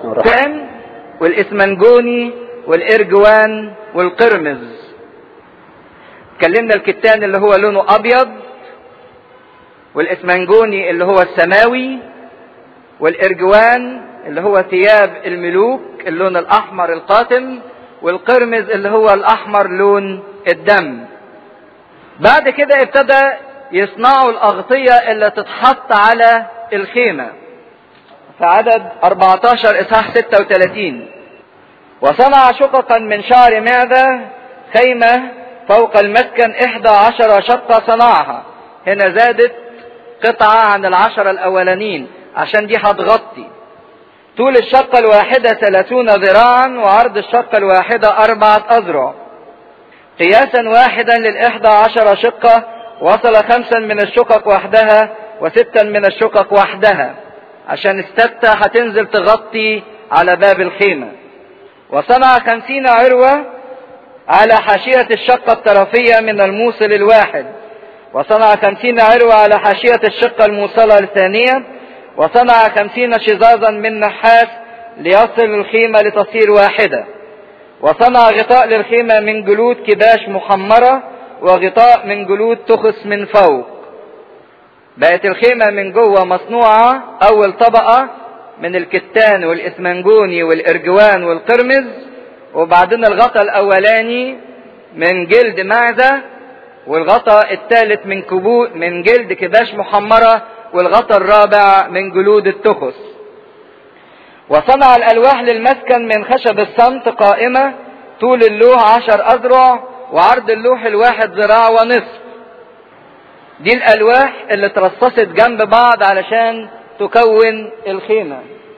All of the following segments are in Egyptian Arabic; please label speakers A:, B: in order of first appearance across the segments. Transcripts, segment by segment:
A: الكتان والاسمنجوني والارجوان والقرمز اتكلمنا الكتان اللي هو لونه ابيض والاسمنجوني اللي هو السماوي والارجوان اللي هو ثياب الملوك اللون الاحمر القاتم والقرمز اللي هو الاحمر لون الدم بعد كده ابتدى يصنعوا الاغطية اللي تتحط على الخيمة في عدد 14 اصحاح 36 وصنع شققا من شعر معدة خيمة فوق المسكن احدى عشر شقة صنعها هنا زادت قطعة عن العشرة الاولانيين عشان دي هتغطي طول الشقة الواحدة ثلاثون ذراعا وعرض الشقة الواحدة أربعة أذرع قياسا واحدا للإحدى عشر شقة وصل خمسا من الشقق وحدها وستا من الشقق وحدها عشان الستة هتنزل تغطي على باب الخيمة وصنع خمسين عروة على حاشية الشقة الطرفية من الموصل الواحد وصنع خمسين عروة على حاشية الشقة الموصلة الثانية وصنع خمسين شظاظا من نحاس ليصل الخيمة لتصير واحدة وصنع غطاء للخيمة من جلود كباش محمرة وغطاء من جلود تخس من فوق بقت الخيمة من جوه مصنوعة أول طبقة من الكتان والإسمنجوني والإرجوان والقرمز وبعدين الغطاء الأولاني من جلد معدة والغطاء الثالث من كبو من جلد كباش محمرة والغطاء الرابع من جلود التخس وصنع الألواح للمسكن من خشب الصمت قائمة طول اللوح عشر أذرع وعرض اللوح الواحد ذراع ونصف دي الألواح اللي ترصصت جنب بعض علشان تكون الخيمة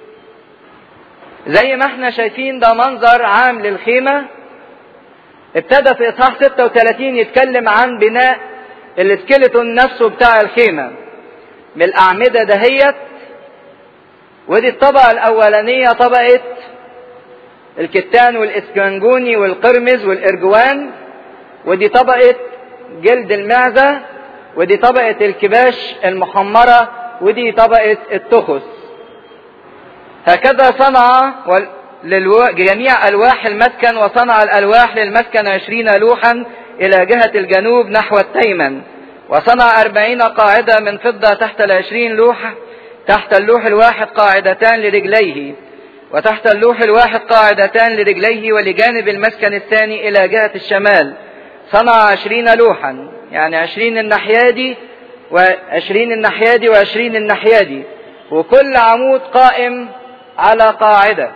A: زي ما احنا شايفين ده منظر عام للخيمة ابتدى في إصحاح 36 يتكلم عن بناء الاسكيلتون نفسه بتاع الخيمة من الأعمدة دهيت ودي الطبقة الأولانية طبقة الكتان والإسكنجوني والقرمز والإرجوان ودي طبقة جلد المعزة ودي طبقة الكباش المحمرة ودي طبقة التخس هكذا صنع جميع ألواح المسكن وصنع الألواح للمسكن عشرين لوحا إلى جهة الجنوب نحو التيمن وصنع أربعين قاعدة من فضة تحت العشرين لوحة تحت اللوح الواحد قاعدتان لرجليه وتحت اللوح الواحد قاعدتان لرجليه ولجانب المسكن الثاني إلى جهة الشمال صنع عشرين لوحا يعني عشرين النحيادي وعشرين النحيادي وعشرين النحيادي وكل عمود قائم على قاعدة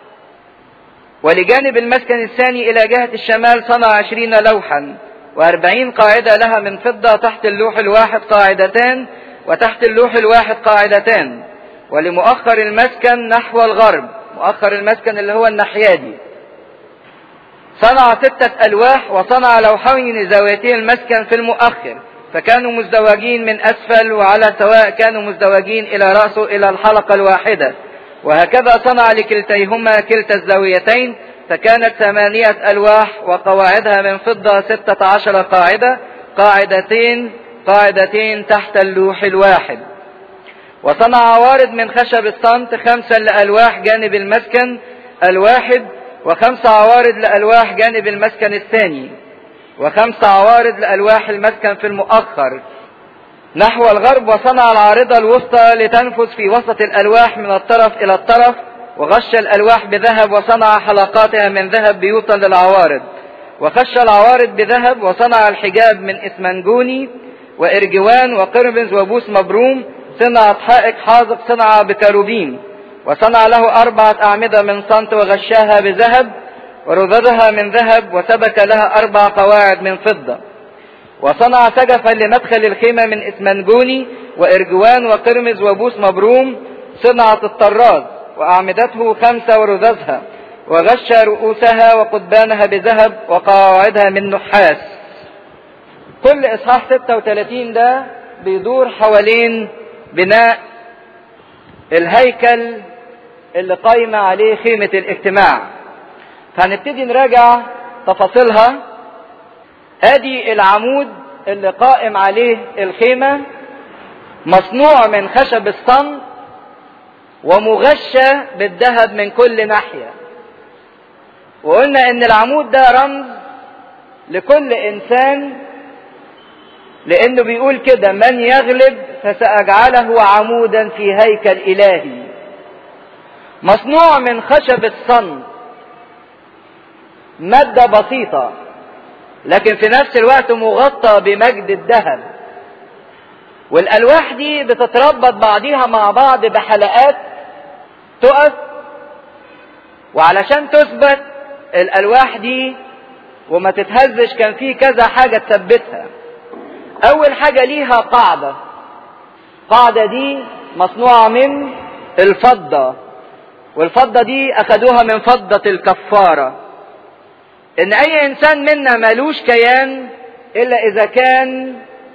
A: ولجانب المسكن الثاني إلى جهة الشمال صنع عشرين لوحا وأربعين قاعدة لها من فضة تحت اللوح الواحد قاعدتان وتحت اللوح الواحد قاعدتان ولمؤخر المسكن نحو الغرب مؤخر المسكن اللي هو النحيادي صنع ستة ألواح وصنع لوحين لزاويتي المسكن في المؤخر فكانوا مزدوجين من أسفل وعلى سواء كانوا مزدوجين إلى رأسه إلى الحلقة الواحدة وهكذا صنع لكلتيهما كلتا الزاويتين فكانت ثمانية ألواح وقواعدها من فضة ستة عشر قاعدة قاعدتين قاعدتين تحت اللوح الواحد وصنع عوارض من خشب الصمت خمسا لألواح جانب المسكن الواحد وخمس عوارض لألواح جانب المسكن الثاني وخمس عوارض لألواح المسكن في المؤخر نحو الغرب وصنع العارضة الوسطى لتنفذ في وسط الألواح من الطرف إلى الطرف وغش الألواح بذهب وصنع حلقاتها من ذهب بيوتا للعوارض وخش العوارض بذهب وصنع الحجاب من إسمنجوني وإرجوان وقرمز وبوس مبروم صنعة حائق حاذق صنع بكروبين وصنع له أربعة أعمدة من صنط وغشاها بذهب ورذذها من ذهب وسبك لها أربع قواعد من فضة وصنع سجفا لمدخل الخيمة من إسمنجوني وإرجوان وقرمز وبوس مبروم صنعة الطراز وأعمدته خمسة ورذذها وغش رؤوسها وقضبانها بذهب وقواعدها من نحاس كل إصحاح 36 ده بيدور حوالين بناء الهيكل اللي قايمة عليه خيمة الاجتماع فهنبتدي نراجع تفاصيلها ادي العمود اللي قائم عليه الخيمة مصنوع من خشب الصن ومغشة بالذهب من كل ناحية وقلنا ان العمود ده رمز لكل انسان لانه بيقول كده من يغلب فساجعله عمودا في هيكل الهي مصنوع من خشب الصن ماده بسيطه لكن في نفس الوقت مغطى بمجد الذهب والالواح دي بتتربط بعضيها مع بعض بحلقات تقف وعلشان تثبت الالواح دي وما تتهزش كان في كذا حاجه تثبتها اول حاجه ليها قاعده القاعده دي مصنوعه من الفضه والفضه دي اخدوها من فضه الكفاره ان اي انسان منا ملوش كيان الا اذا كان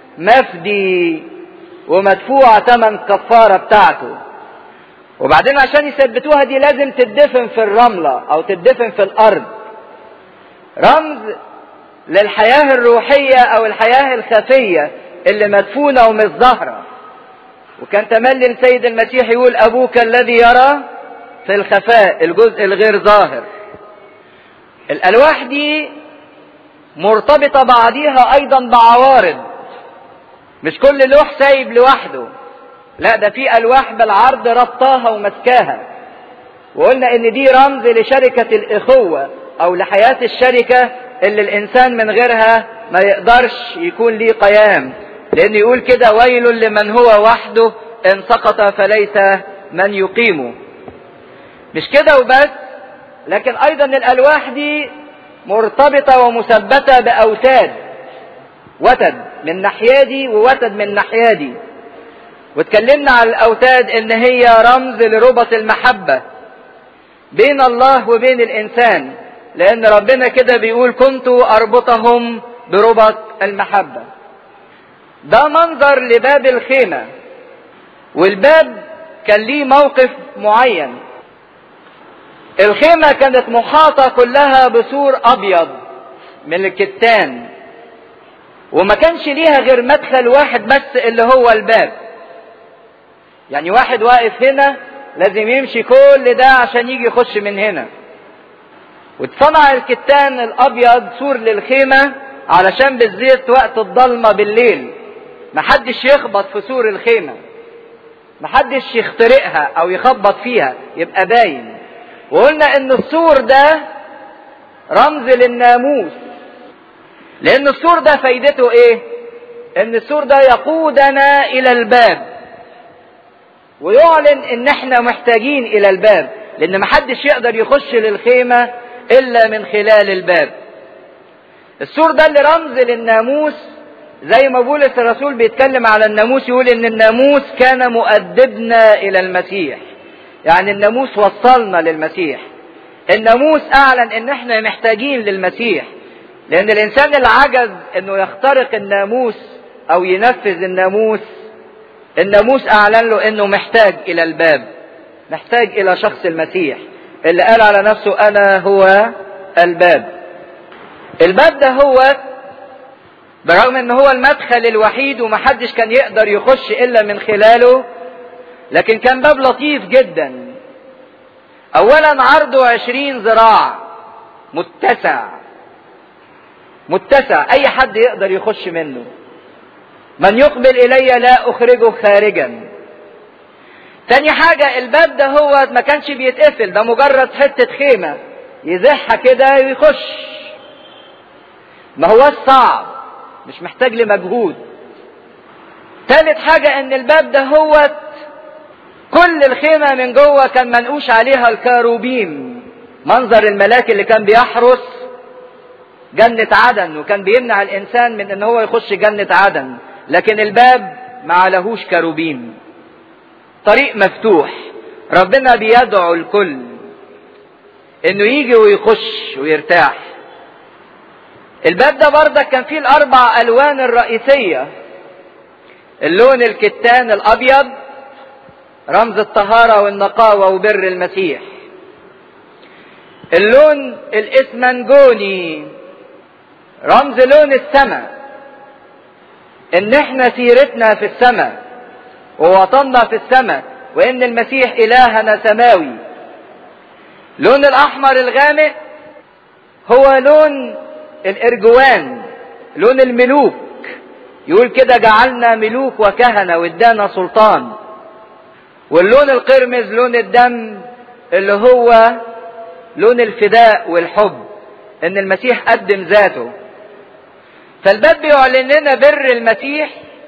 A: مفدي ومدفوع ثمن كفاره بتاعته وبعدين عشان يثبتوها دي لازم تدفن في الرمله او تدفن في الارض رمز للحياه الروحيه او الحياه الخفيه اللي مدفونه ومش ظاهره وكان تملي السيد المسيح يقول ابوك الذي يرى في الخفاء الجزء الغير ظاهر الالواح دي مرتبطه بعضيها ايضا بعوارض مش كل لوح سايب لوحده لا ده في الواح بالعرض ربطاها ومسكاها وقلنا ان دي رمز لشركه الاخوه او لحياه الشركه اللي الانسان من غيرها ما يقدرش يكون ليه قيام لان يقول كده ويل لمن هو وحده ان سقط فليس من يقيمه مش كده وبس لكن ايضا الالواح دي مرتبطة ومثبتة باوتاد وتد من ناحية دي ووتد من ناحية دي واتكلمنا على الاوتاد ان هي رمز لربط المحبة بين الله وبين الانسان لان ربنا كده بيقول كنت اربطهم بربط المحبة ده منظر لباب الخيمة والباب كان ليه موقف معين الخيمة كانت محاطة كلها بسور أبيض من الكتان وما كانش ليها غير مدخل واحد بس اللي هو الباب يعني واحد واقف هنا لازم يمشي كل ده عشان يجي يخش من هنا واتصنع الكتان الأبيض سور للخيمة علشان بالزيت وقت الضلمة بالليل محدش يخبط في سور الخيمة محدش يخترقها أو يخبط فيها يبقى باين وقلنا ان السور ده رمز للناموس لان السور ده فايدته ايه ان السور ده يقودنا الى الباب ويعلن ان احنا محتاجين الى الباب لان محدش يقدر يخش للخيمة الا من خلال الباب السور ده اللي رمز للناموس زي ما بولس الرسول بيتكلم على الناموس يقول ان الناموس كان مؤدبنا الى المسيح يعني الناموس وصلنا للمسيح الناموس اعلن ان احنا محتاجين للمسيح لان الانسان اللي عجز انه يخترق الناموس او ينفذ الناموس الناموس اعلن له انه محتاج الى الباب محتاج الى شخص المسيح اللي قال على نفسه انا هو الباب الباب ده هو برغم ان هو المدخل الوحيد ومحدش كان يقدر يخش الا من خلاله لكن كان باب لطيف جدا اولا عرضه عشرين ذراع متسع متسع اي حد يقدر يخش منه من يقبل الي لا اخرجه خارجا تاني حاجة الباب ده هو ما كانش بيتقفل ده مجرد حتة خيمة يزحها كده ويخش ما هو صعب مش محتاج لمجهود تالت حاجة ان الباب ده هو كل الخيمة من جوه كان منقوش عليها الكاروبيم منظر الملاك اللي كان بيحرس جنة عدن وكان بيمنع الإنسان من إن هو يخش جنة عدن لكن الباب ما عليهوش كاروبيم طريق مفتوح ربنا بيدعو الكل إنه يجي ويخش ويرتاح الباب ده برضك كان فيه الأربع ألوان الرئيسية اللون الكتان الأبيض رمز الطهارة والنقاوة وبر المسيح اللون الاسمنجوني رمز لون السماء ان احنا سيرتنا في السماء ووطننا في السماء وان المسيح الهنا سماوي لون الاحمر الغامق هو لون الارجوان لون الملوك يقول كده جعلنا ملوك وكهنة وادانا سلطان واللون القرمز لون الدم اللي هو لون الفداء والحب ان المسيح قدم ذاته فالباب بيعلن لنا بر المسيح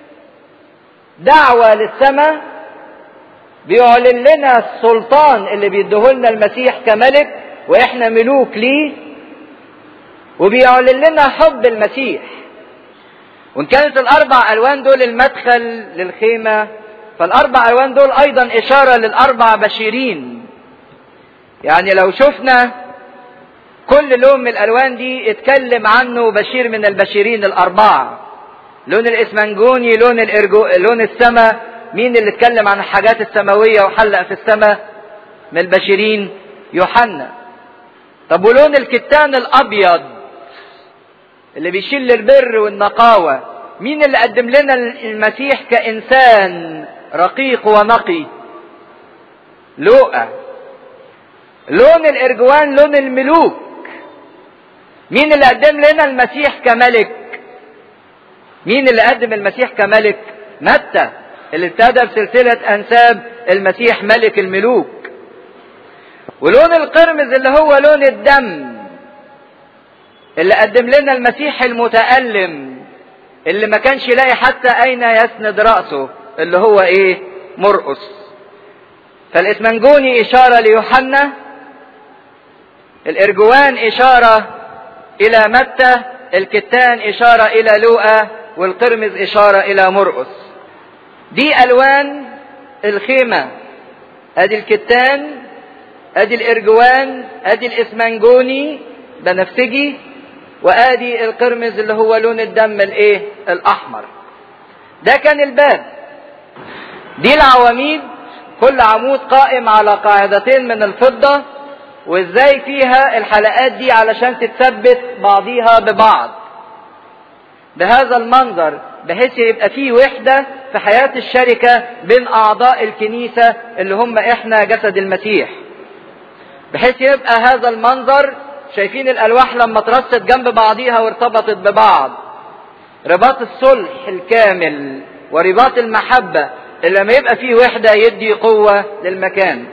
A: دعوة للسماء بيعلن لنا السلطان اللي بيديهولنا المسيح كملك واحنا ملوك ليه وبيعلن لنا حب المسيح وان كانت الاربع الوان دول المدخل للخيمه فالاربع الوان دول ايضا اشاره للاربع بشيرين يعني لو شفنا كل لون من الالوان دي اتكلم عنه بشير من البشيرين الاربعه لون الاسمنجوني لون الارجو لون السماء مين اللي اتكلم عن الحاجات السماويه وحلق في السماء من البشيرين يوحنا طب ولون الكتان الابيض اللي بيشيل البر والنقاوه مين اللي قدم لنا المسيح كانسان رقيق ونقي لوقا لون الارجوان لون الملوك مين اللي قدم لنا المسيح كملك مين اللي قدم المسيح كملك متى اللي ابتدى بسلسلة أنساب المسيح ملك الملوك ولون القرمز اللي هو لون الدم اللي قدم لنا المسيح المتألم اللي ما كانش يلاقي حتى أين يسند رأسه اللي هو إيه مرقس فالإسمنجوني إشارة ليوحنا الإرجوان إشارة إلى متى الكتان إشارة إلى لوقا والقرمز إشارة إلى مرقس دي ألوان الخيمة أدي الكتان أدي الإرجوان أدي الإسمنجوني بنفسجي وآدي القرمز اللي هو لون الدم الإيه الأحمر ده كان الباب دي العواميد كل عمود قائم على قاعدتين من الفضة وازاي فيها الحلقات دي علشان تتثبت بعضيها ببعض بهذا المنظر بحيث يبقى فيه وحدة في حياة الشركة بين أعضاء الكنيسة اللي هم إحنا جسد المسيح بحيث يبقى هذا المنظر شايفين الألواح لما اترصت جنب بعضيها وارتبطت ببعض رباط الصلح الكامل ورباط المحبة اللي لما يبقى فيه وحدة يدي قوة للمكان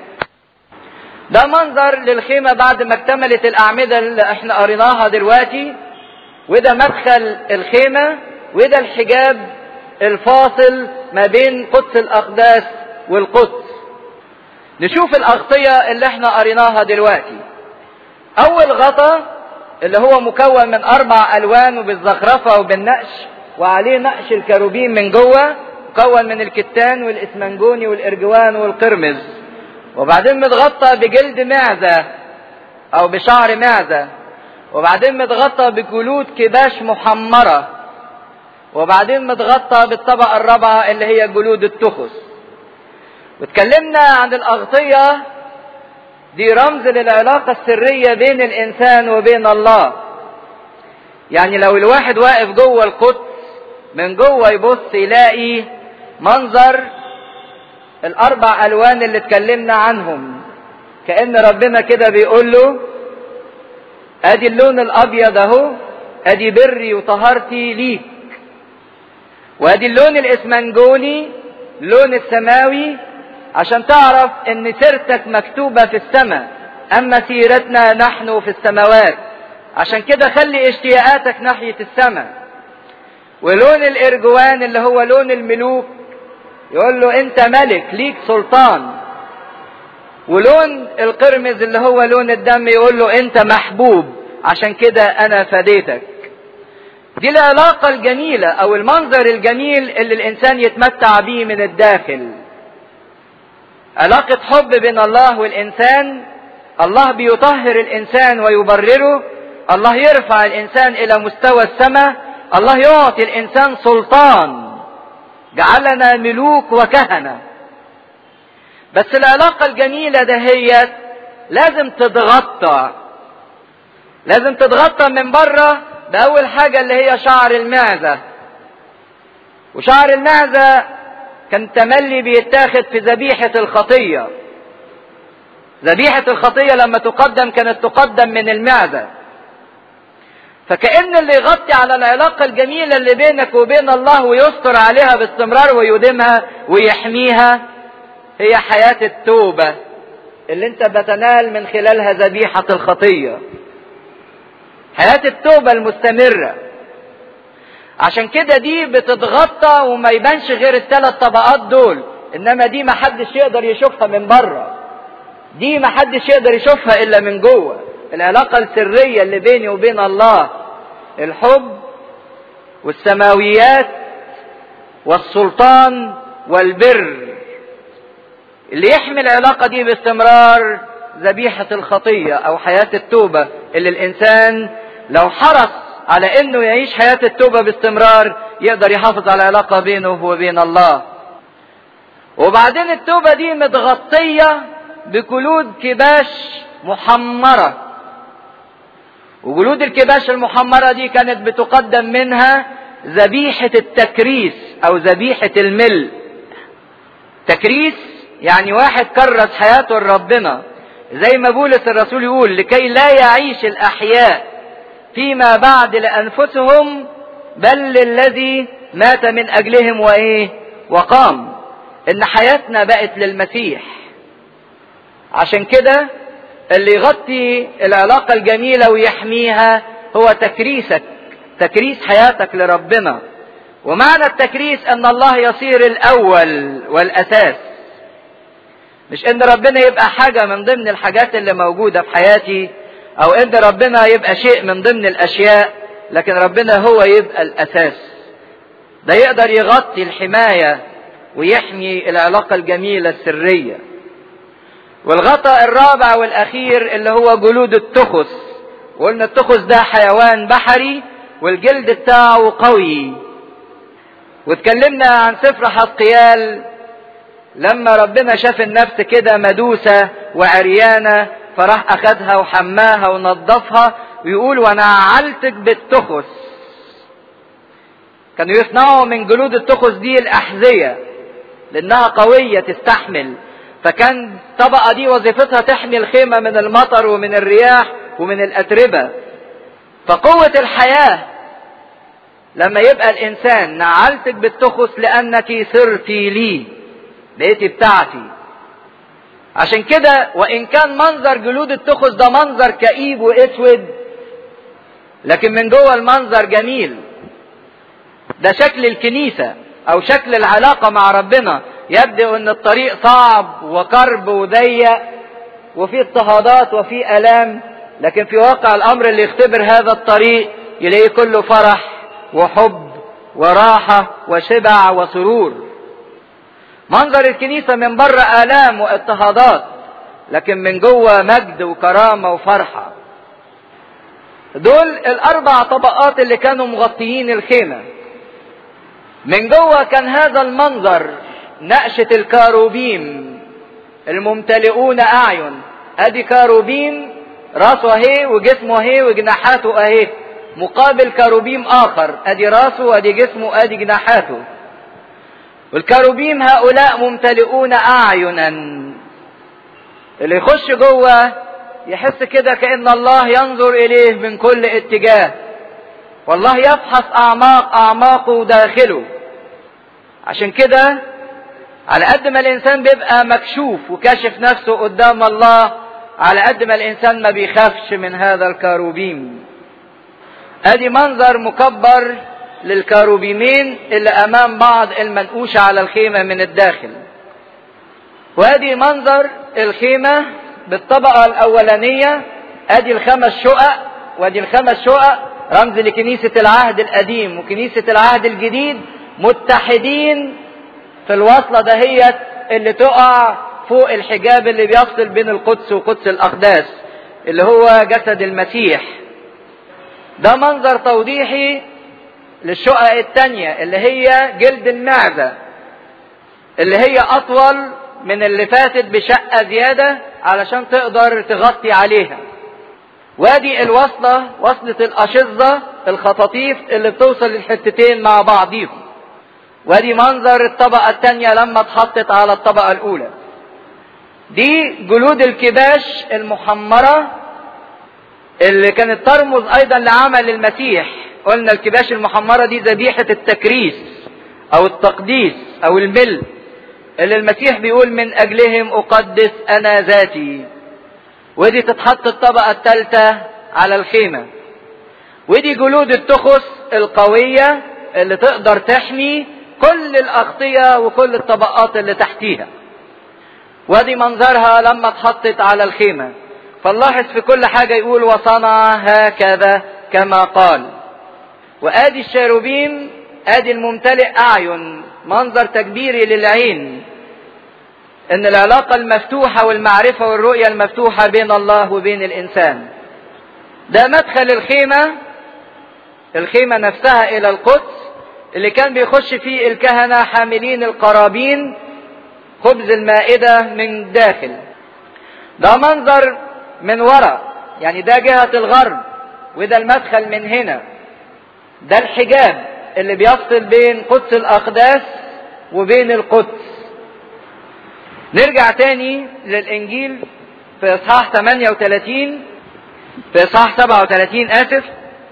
A: ده منظر للخيمة بعد ما اكتملت الأعمدة اللي احنا قريناها دلوقتي وده مدخل الخيمة وده الحجاب الفاصل ما بين قدس الأقداس والقدس نشوف الأغطية اللي احنا قريناها دلوقتي أول غطا اللي هو مكون من أربع ألوان وبالزخرفة وبالنقش وعليه نقش الكروبين من جوه مكون من الكتان والإسمنجوني والإرجوان والقرمز وبعدين متغطى بجلد معزة أو بشعر معزة وبعدين متغطى بجلود كباش محمرة وبعدين متغطى بالطبقة الرابعة اللي هي جلود التخس واتكلمنا عن الأغطية دي رمز للعلاقة السرية بين الإنسان وبين الله يعني لو الواحد واقف جوه القدس من جوه يبص يلاقي منظر الأربع ألوان اللي اتكلمنا عنهم كأن ربنا كده بيقول له أدي اللون الأبيض أهو أدي بري وطهارتي ليك وأدي اللون الإسمنجوني اللون السماوي عشان تعرف ان سيرتك مكتوبة في السماء اما سيرتنا نحن في السماوات عشان كده خلي اشتياقاتك ناحية السماء ولون الارجوان اللي هو لون الملوك يقول له انت ملك ليك سلطان ولون القرمز اللي هو لون الدم يقول له انت محبوب عشان كده انا فديتك دي العلاقة الجميلة او المنظر الجميل اللي الانسان يتمتع بيه من الداخل علاقة حب بين الله والإنسان الله بيطهر الإنسان ويبرره الله يرفع الإنسان إلى مستوى السماء الله يعطي الإنسان سلطان جعلنا ملوك وكهنة بس العلاقة الجميلة دهيت لازم تتغطى لازم تتغطى من بره بأول حاجة اللي هي شعر المعزة وشعر المعزة كان تملي بيتاخد في ذبيحة الخطية ذبيحة الخطية لما تقدم كانت تقدم من المعدة فكأن اللي يغطي على العلاقة الجميلة اللي بينك وبين الله ويستر عليها باستمرار ويديمها ويحميها هي حياة التوبة اللي انت بتنال من خلالها ذبيحة الخطية حياة التوبة المستمرة عشان كده دي بتتغطى وما يبانش غير الثلاث طبقات دول انما دي ما حدش يقدر يشوفها من بره دي ما حدش يقدر يشوفها الا من جوه العلاقة السرية اللي بيني وبين الله الحب والسماويات والسلطان والبر اللي يحمي العلاقة دي باستمرار ذبيحة الخطية أو حياة التوبة اللي الإنسان لو حرص على إنه يعيش حياة التوبة باستمرار يقدر يحافظ على العلاقة بينه وبين الله. وبعدين التوبة دي متغطية بجلود كباش محمرة. وجلود الكباش المحمرة دي كانت بتقدم منها ذبيحة التكريس أو ذبيحة الملء. تكريس يعني واحد كرس حياته لربنا زي ما بولس الرسول يقول لكي لا يعيش الأحياء فيما بعد لأنفسهم بل للذي مات من أجلهم وإيه وقام إن حياتنا بقت للمسيح عشان كده اللي يغطي العلاقة الجميلة ويحميها هو تكريسك تكريس حياتك لربنا ومعنى التكريس ان الله يصير الاول والاساس مش ان ربنا يبقى حاجة من ضمن الحاجات اللي موجودة في حياتي او ان ربنا يبقى شيء من ضمن الاشياء لكن ربنا هو يبقى الاساس ده يقدر يغطي الحماية ويحمي العلاقة الجميلة السرية والغطاء الرابع والاخير اللي هو جلود التخس وقلنا التخس ده حيوان بحري والجلد بتاعه قوي واتكلمنا عن سفر حسقيال لما ربنا شاف النفس كده مدوسة وعريانة فراح أخدها وحماها ونظفها ويقول ونعلتك بالتخس كانوا يصنعوا من جلود التخس دي الأحذية لأنها قوية تستحمل فكان الطبقة دي وظيفتها تحمي الخيمة من المطر ومن الرياح ومن الأتربة فقوة الحياة لما يبقى الإنسان نعلتك بالتخس لأنك صرتي لي بقيتي بتاعتي عشان كده وان كان منظر جلود التخس ده منظر كئيب واسود لكن من جوه المنظر جميل ده شكل الكنيسة او شكل العلاقة مع ربنا يبدو ان الطريق صعب وكرب وضيق وفي اضطهادات وفي الام لكن في واقع الامر اللي يختبر هذا الطريق يلاقيه كله فرح وحب وراحة وشبع وسرور منظر الكنيسة من بره آلام واضطهادات لكن من جوه مجد وكرامة وفرحة دول الأربع طبقات اللي كانوا مغطيين الخيمة من جوه كان هذا المنظر نقشة الكاروبيم الممتلئون أعين أدي كاروبيم راسه أهي وجسمه أهي وجناحاته أهي مقابل كاروبيم آخر أدي راسه وأدي جسمه أدي جناحاته والكاروبيم هؤلاء ممتلئون اعينا اللي يخش جوه يحس كده كان الله ينظر اليه من كل اتجاه والله يفحص اعماق اعماقه داخله عشان كده على قد ما الانسان بيبقى مكشوف وكاشف نفسه قدام الله على قد ما الانسان ما بيخافش من هذا الكاروبيم ادي منظر مكبر للكاروبيمين اللي امام بعض المنقوشة على الخيمة من الداخل وادي منظر الخيمة بالطبقة الاولانية ادي الخمس شقق وادي الخمس شقق رمز لكنيسة العهد القديم وكنيسة العهد الجديد متحدين في الوصلة دهيت اللي تقع فوق الحجاب اللي بيفصل بين القدس وقدس الاقداس اللي هو جسد المسيح ده منظر توضيحي للشقق التانية اللي هي جلد المعدة اللي هي أطول من اللي فاتت بشقة زيادة علشان تقدر تغطي عليها وادي الوصلة وصلة الأشظة الخطاطيف اللي بتوصل للحتتين مع بعضيهم وادي منظر الطبقة الثانية لما اتحطت على الطبقة الأولى دي جلود الكباش المحمرة اللي كانت ترمز أيضا لعمل المسيح قلنا الكباش المحمرة دي ذبيحة التكريس أو التقديس أو الملء اللي المسيح بيقول من أجلهم أقدس أنا ذاتي ودي تتحط الطبقة الثالثة على الخيمة ودي جلود التخس القوية اللي تقدر تحمي كل الأغطية وكل الطبقات اللي تحتيها ودي منظرها لما اتحطت على الخيمة فنلاحظ في كل حاجة يقول وصنع هكذا كما قال وادي الشاروبيم ادي الممتلئ اعين منظر تكبيري للعين ان العلاقة المفتوحة والمعرفة والرؤية المفتوحة بين الله وبين الانسان ده مدخل الخيمة الخيمة نفسها الى القدس اللي كان بيخش فيه الكهنة حاملين القرابين خبز المائدة من داخل ده منظر من وراء يعني ده جهة الغرب وده المدخل من هنا ده الحجاب اللي بيفصل بين قدس الأقداس وبين القدس نرجع تاني للإنجيل في إصحاح 38 في إصحاح 37 آسف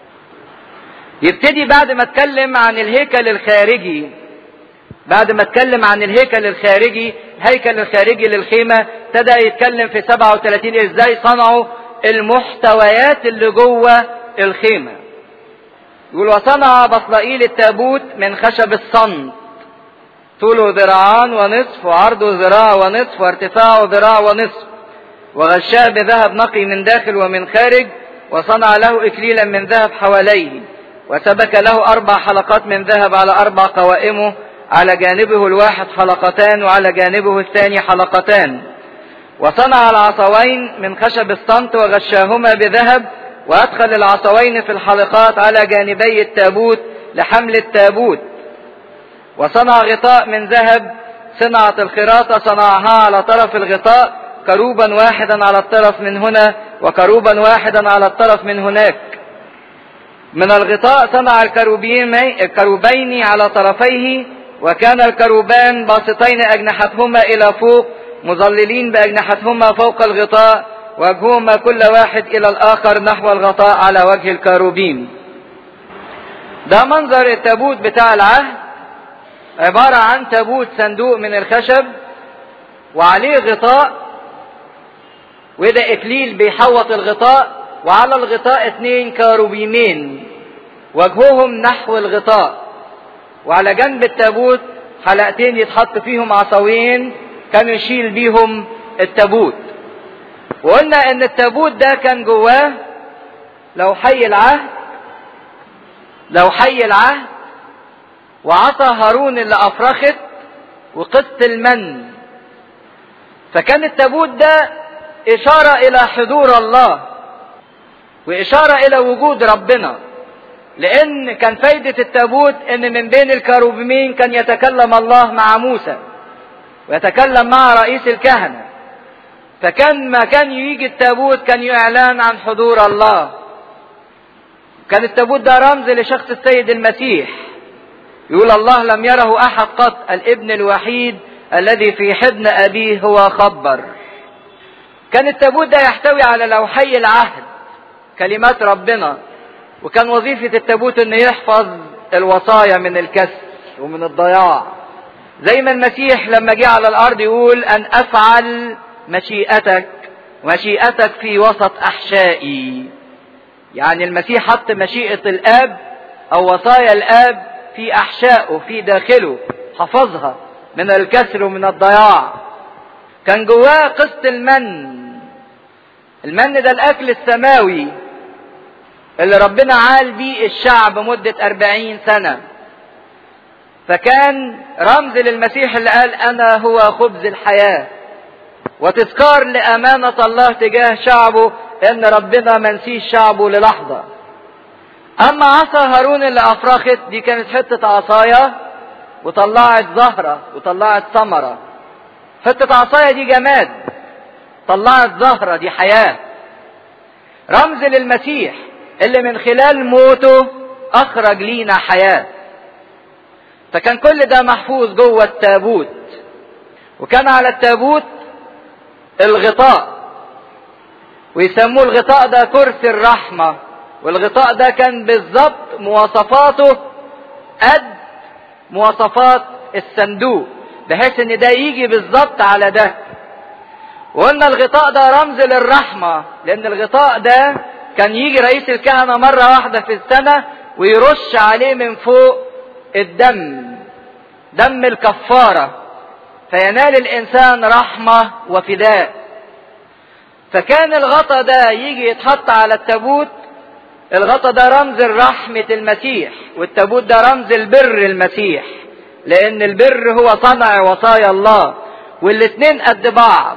A: يبتدي بعد ما اتكلم عن الهيكل الخارجي بعد ما اتكلم عن الهيكل الخارجي الهيكل الخارجي للخيمة ابتدى يتكلم في 37 ازاي صنعوا المحتويات اللي جوه الخيمة يقول وصنع بصلائيل التابوت من خشب الصمت طوله ذراعان ونصف وعرضه ذراع ونصف وارتفاعه ذراع ونصف وغشاه بذهب نقي من داخل ومن خارج وصنع له إكليلا من ذهب حواليه وسبك له أربع حلقات من ذهب على أربع قوائمه على جانبه الواحد حلقتان وعلى جانبه الثاني حلقتان وصنع العصوين من خشب الصمت وغشاهما بذهب وأدخل العصوين في الحلقات على جانبي التابوت لحمل التابوت وصنع غطاء من ذهب صنعة الخراطة صنعها على طرف الغطاء كروبا واحدا على الطرف من هنا وكروبا واحدا على الطرف من هناك من الغطاء صنع الكروبين الكروبين على طرفيه وكان الكروبان باسطين أجنحتهما إلى فوق مظللين بأجنحتهما فوق الغطاء وجههما كل واحد إلى الآخر نحو الغطاء على وجه الكروبين ده منظر التابوت بتاع العهد عبارة عن تابوت صندوق من الخشب وعليه غطاء وده إكليل بيحوط الغطاء وعلى الغطاء اثنين كاروبيمين وجههم نحو الغطاء وعلى جنب التابوت حلقتين يتحط فيهم عصاوين كان يشيل بيهم التابوت وقلنا ان التابوت ده كان جواه لو حي العهد لو حي العهد وعصا هارون اللي افرخت وقسط المن فكان التابوت ده اشاره الى حضور الله واشاره الى وجود ربنا لان كان فايدة التابوت ان من بين الكروبيمين كان يتكلم الله مع موسى ويتكلم مع رئيس الكهنة فكان ما كان يجي التابوت كان يعلن عن حضور الله كان التابوت ده رمز لشخص السيد المسيح يقول الله لم يره احد قط الابن الوحيد الذي في حضن ابيه هو خبر كان التابوت ده يحتوي على لوحي العهد كلمات ربنا وكان وظيفة التابوت انه يحفظ الوصايا من الكسر ومن الضياع زي ما المسيح لما جه على الارض يقول ان افعل مشيئتك مشيئتك في وسط احشائي يعني المسيح حط مشيئة الاب او وصايا الاب في احشائه في داخله حفظها من الكسر ومن الضياع كان جواه قسط المن المن ده الاكل السماوي اللي ربنا عال بيه الشعب مدة أربعين سنة فكان رمز للمسيح اللي قال أنا هو خبز الحياة وتذكار لأمانة الله تجاه شعبه إن ربنا منسيش شعبه للحظة أما عصا هارون اللي أفرخت دي كانت حتة عصاية وطلعت زهرة وطلعت ثمرة حتة عصاية دي جماد طلعت زهرة دي حياة رمز للمسيح اللي من خلال موته اخرج لينا حياة فكان كل ده محفوظ جوه التابوت وكان على التابوت الغطاء ويسموه الغطاء ده كرسي الرحمة والغطاء ده كان بالظبط مواصفاته قد مواصفات الصندوق بحيث ان ده يجي بالظبط على ده وقلنا الغطاء ده رمز للرحمة لان الغطاء ده كان يجي رئيس الكهنة مرة واحدة في السنة ويرش عليه من فوق الدم دم الكفارة فينال الانسان رحمة وفداء فكان الغطا ده يجي يتحط على التابوت الغطا ده رمز رحمة المسيح والتابوت ده رمز البر المسيح لان البر هو صنع وصايا الله والاتنين قد بعض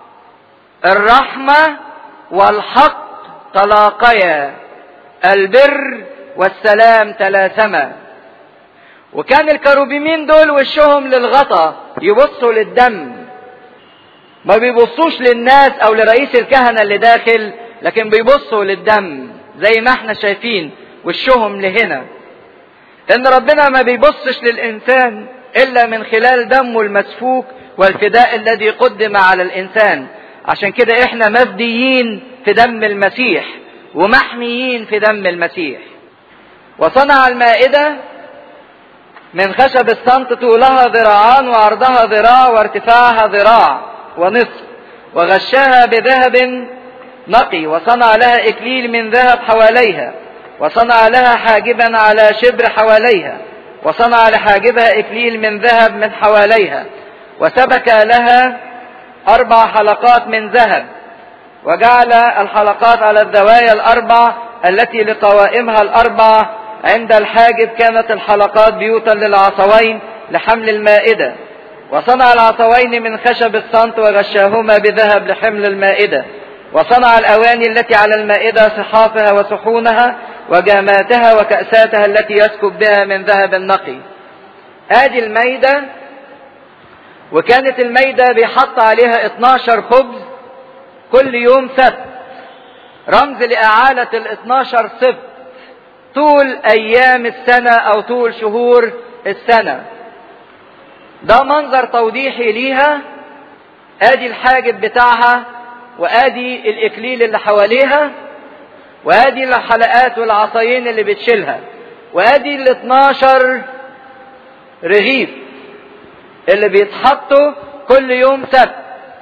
A: الرحمة والحق تلاقيا البر والسلام تلاسما وكان الكروبيمين دول وشهم للغطا يبصوا للدم ما بيبصوش للناس او لرئيس الكهنة اللي داخل لكن بيبصوا للدم زي ما احنا شايفين وشهم لهنا ان ربنا ما بيبصش للانسان الا من خلال دمه المسفوك والفداء الذي قدم على الانسان عشان كده احنا مفديين في دم المسيح ومحميين في دم المسيح وصنع المائدة من خشب الصمت طولها ذراعان وعرضها ذراع وارتفاعها ذراع ونصف وغشاها بذهب نقي وصنع لها اكليل من ذهب حواليها وصنع لها حاجبا على شبر حواليها وصنع لحاجبها اكليل من ذهب من حواليها وسبك لها اربع حلقات من ذهب وجعل الحلقات على الزوايا الاربع التي لقوائمها الاربع عند الحاجب كانت الحلقات بيوتا للعصوين لحمل المائده وصنع العصوين من خشب الصنط وغشاهما بذهب لحمل المائده وصنع الاواني التي على المائده صحافها وصحونها وجاماتها وكاساتها التي يسكب بها من ذهب نقي ادي المائده وكانت المائده بيحط عليها 12 خبز كل يوم سبت رمز لإعالة ال 12 سبت طول أيام السنة أو طول شهور السنة ده منظر توضيحي ليها ادي الحاجب بتاعها وادي الاكليل اللي حواليها وادي الحلقات والعصايين اللي بتشيلها وادي ال 12 رغيف اللي بيتحطوا كل يوم سبت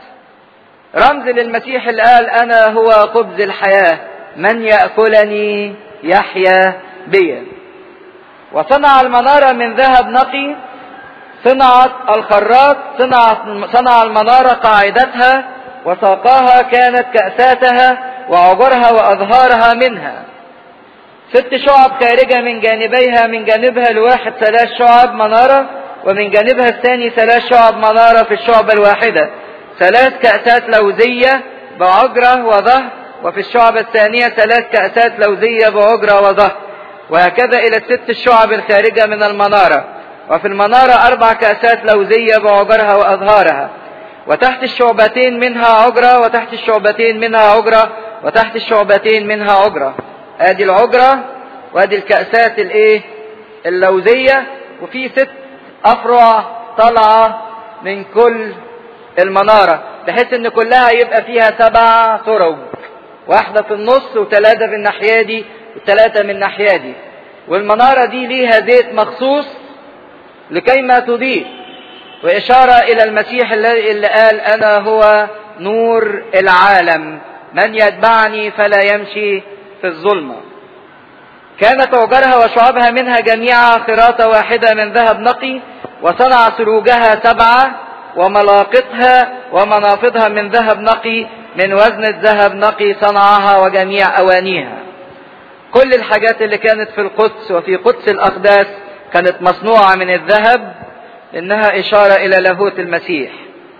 A: رمز للمسيح اللي قال انا هو خبز الحياه من ياكلني يحيا بي وصنع المناره من ذهب نقي صنعت الخراط صنعت صنع المناره قاعدتها وساقاها كانت كاساتها وعجرها واظهارها منها ست شعب خارجه من جانبيها من جانبها الواحد ثلاث شعب مناره ومن جانبها الثاني ثلاث شعب مناره في الشعبه الواحده ثلاث كأسات لوزية بعجرة وظهر وفي الشعبة الثانية ثلاث كأسات لوزية بعجرة وظهر وهكذا إلى الست الشعب الخارجة من المنارة وفي المنارة أربع كأسات لوزية بعجرها وأظهارها وتحت الشعبتين منها عجرة وتحت الشعبتين منها عجرة وتحت الشعبتين منها عجرة ادي العجرة وادي الكأسات الايه اللوزية وفي ست افرع طالعة من كل المنارة بحيث ان كلها يبقى فيها سبع سرج واحدة في النص وثلاثة في الناحية دي وثلاثة من الناحية دي والمنارة دي ليها زيت مخصوص لكي ما تضيء وإشارة إلى المسيح اللي قال أنا هو نور العالم من يتبعني فلا يمشي في الظلمة كانت عجرها وشعبها منها جميعا خراطة واحدة من ذهب نقي وصنع سروجها سبعة وملاقطها ومنافضها من ذهب نقي من وزن الذهب نقي صنعها وجميع أوانيها كل الحاجات اللي كانت في القدس وفي قدس الأقداس كانت مصنوعة من الذهب إنها إشارة إلى لاهوت المسيح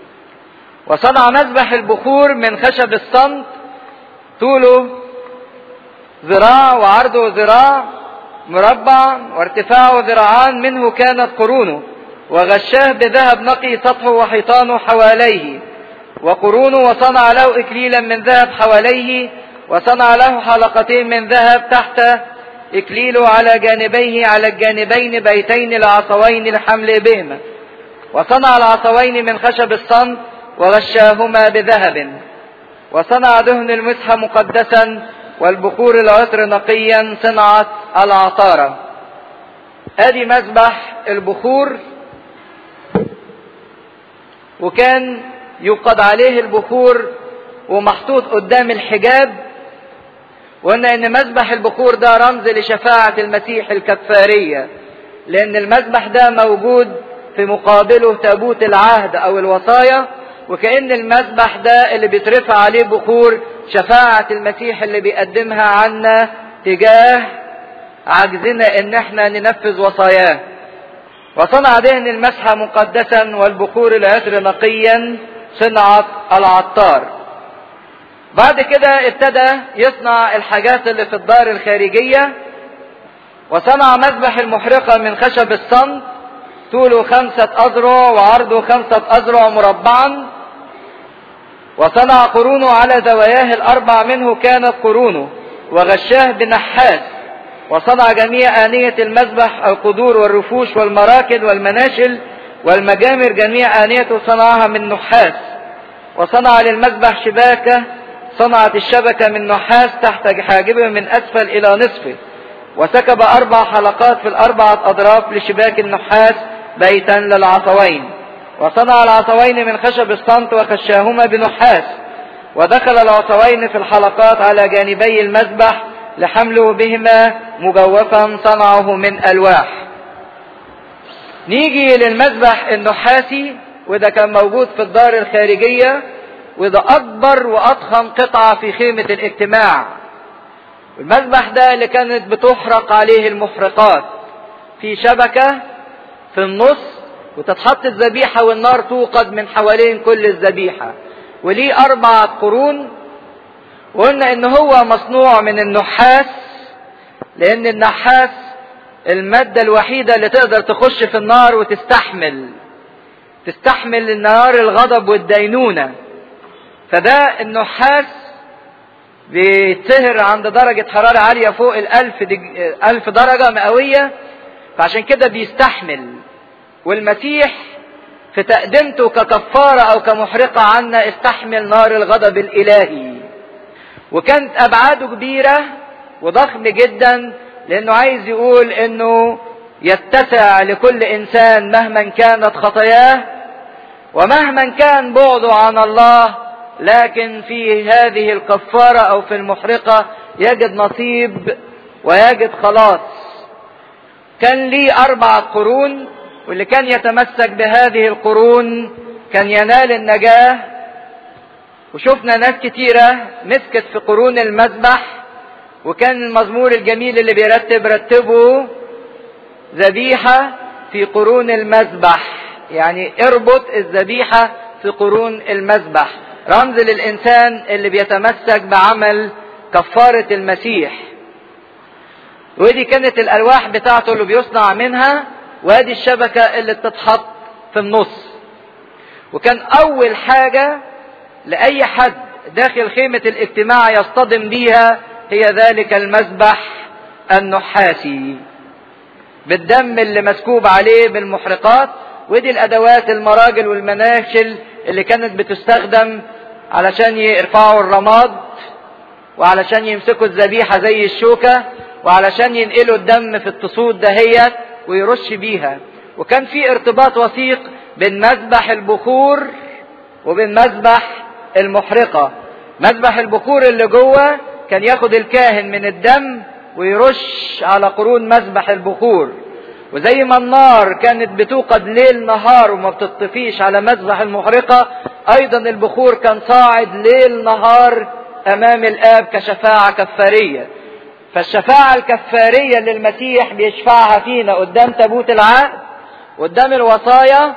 A: وصنع مذبح البخور من خشب الصمت طوله ذراع وعرضه ذراع مربع وارتفاعه ذراعان منه كانت قرونه وغشاه بذهب نقي سطحه وحيطانه حواليه وقرونه وصنع له إكليلا من ذهب حواليه وصنع له حلقتين من ذهب تحت إكليله على جانبيه على الجانبين بيتين العصوين لحمل بهما وصنع العصوين من خشب الصمت وغشاهما بذهب وصنع دهن المسحة مقدسا والبخور العطر نقيا صنعت العطارة ادي مذبح البخور وكان يوقد عليه البخور ومحطوط قدام الحجاب وقلنا ان مذبح البخور ده رمز لشفاعة المسيح الكفارية لان المذبح ده موجود في مقابله تابوت العهد او الوصايا وكأن المذبح ده اللي بيترفع عليه بخور شفاعة المسيح اللي بيقدمها عنا تجاه عجزنا ان احنا ننفذ وصاياه وصنع دهن المسحة مقدسا والبخور العطر نقيا صنعة العطار بعد كده ابتدى يصنع الحاجات اللي في الدار الخارجية وصنع مذبح المحرقة من خشب الصمت طوله خمسة أذرع وعرضه خمسة أذرع مربعا وصنع قرونه على زواياه الأربع منه كانت قرونه وغشاه بنحاس وصنع جميع آنية المذبح القدور والرفوش والمراكد والمناشل والمجامر جميع آنيته صنعها من نحاس وصنع للمذبح شباكة صنعت الشبكة من نحاس تحت حاجبه من أسفل إلى نصفه وسكب أربع حلقات في الأربعة أضراف لشباك النحاس بيتا للعصوين وصنع العصوين من خشب الصمت وخشاهما بنحاس ودخل العصوين في الحلقات على جانبي المذبح لحمله بهما مجوفا صنعه من ألواح نيجي للمذبح النحاسي وده كان موجود في الدار الخارجية وده أكبر وأضخم قطعة في خيمة الاجتماع المذبح ده اللي كانت بتحرق عليه المحرقات في شبكة في النص وتتحط الذبيحة والنار توقد من حوالين كل الذبيحة وليه أربع قرون وقلنا إن هو مصنوع من النحاس لأن النحاس المادة الوحيدة اللي تقدر تخش في النار وتستحمل تستحمل النار الغضب والدينونة فده النحاس بيتسهر عند درجة حرارة عالية فوق الألف, دج... ألف درجة مئوية فعشان كده بيستحمل والمسيح في تقدمته ككفارة أو كمحرقة عنا استحمل نار الغضب الإلهي وكانت أبعاده كبيرة وضخم جدا لأنه عايز يقول إنه يتسع لكل إنسان مهما كانت خطاياه ومهما كان بعده عن الله لكن في هذه الكفارة أو في المحرقة يجد نصيب ويجد خلاص كان لي أربع قرون واللي كان يتمسك بهذه القرون كان ينال النجاة وشفنا ناس كتيرة مسكت في قرون المذبح وكان المزمور الجميل اللي بيرتب رتبه ذبيحة في قرون المذبح يعني اربط الذبيحة في قرون المذبح رمز للإنسان اللي بيتمسك بعمل كفارة المسيح ودي كانت الألواح بتاعته اللي بيصنع منها وادي الشبكة اللي بتتحط في النص وكان أول حاجة لأي حد داخل خيمة الاجتماع يصطدم بيها هي ذلك المذبح النحاسي بالدم اللي مسكوب عليه بالمحرقات ودي الأدوات المراجل والمناشل اللي كانت بتستخدم علشان يرفعوا الرماد وعلشان يمسكوا الذبيحة زي الشوكة وعلشان ينقلوا الدم في التصود دهيت ويرش بيها وكان في ارتباط وثيق بين مذبح البخور وبين مذبح المحرقة مذبح البخور اللي جوه كان ياخد الكاهن من الدم ويرش على قرون مذبح البخور وزي ما النار كانت بتوقد ليل نهار وما بتطفيش على مذبح المحرقة ايضا البخور كان صاعد ليل نهار امام الاب كشفاعة كفارية فالشفاعة الكفارية اللي المسيح بيشفعها فينا قدام تابوت العهد قدام الوصايا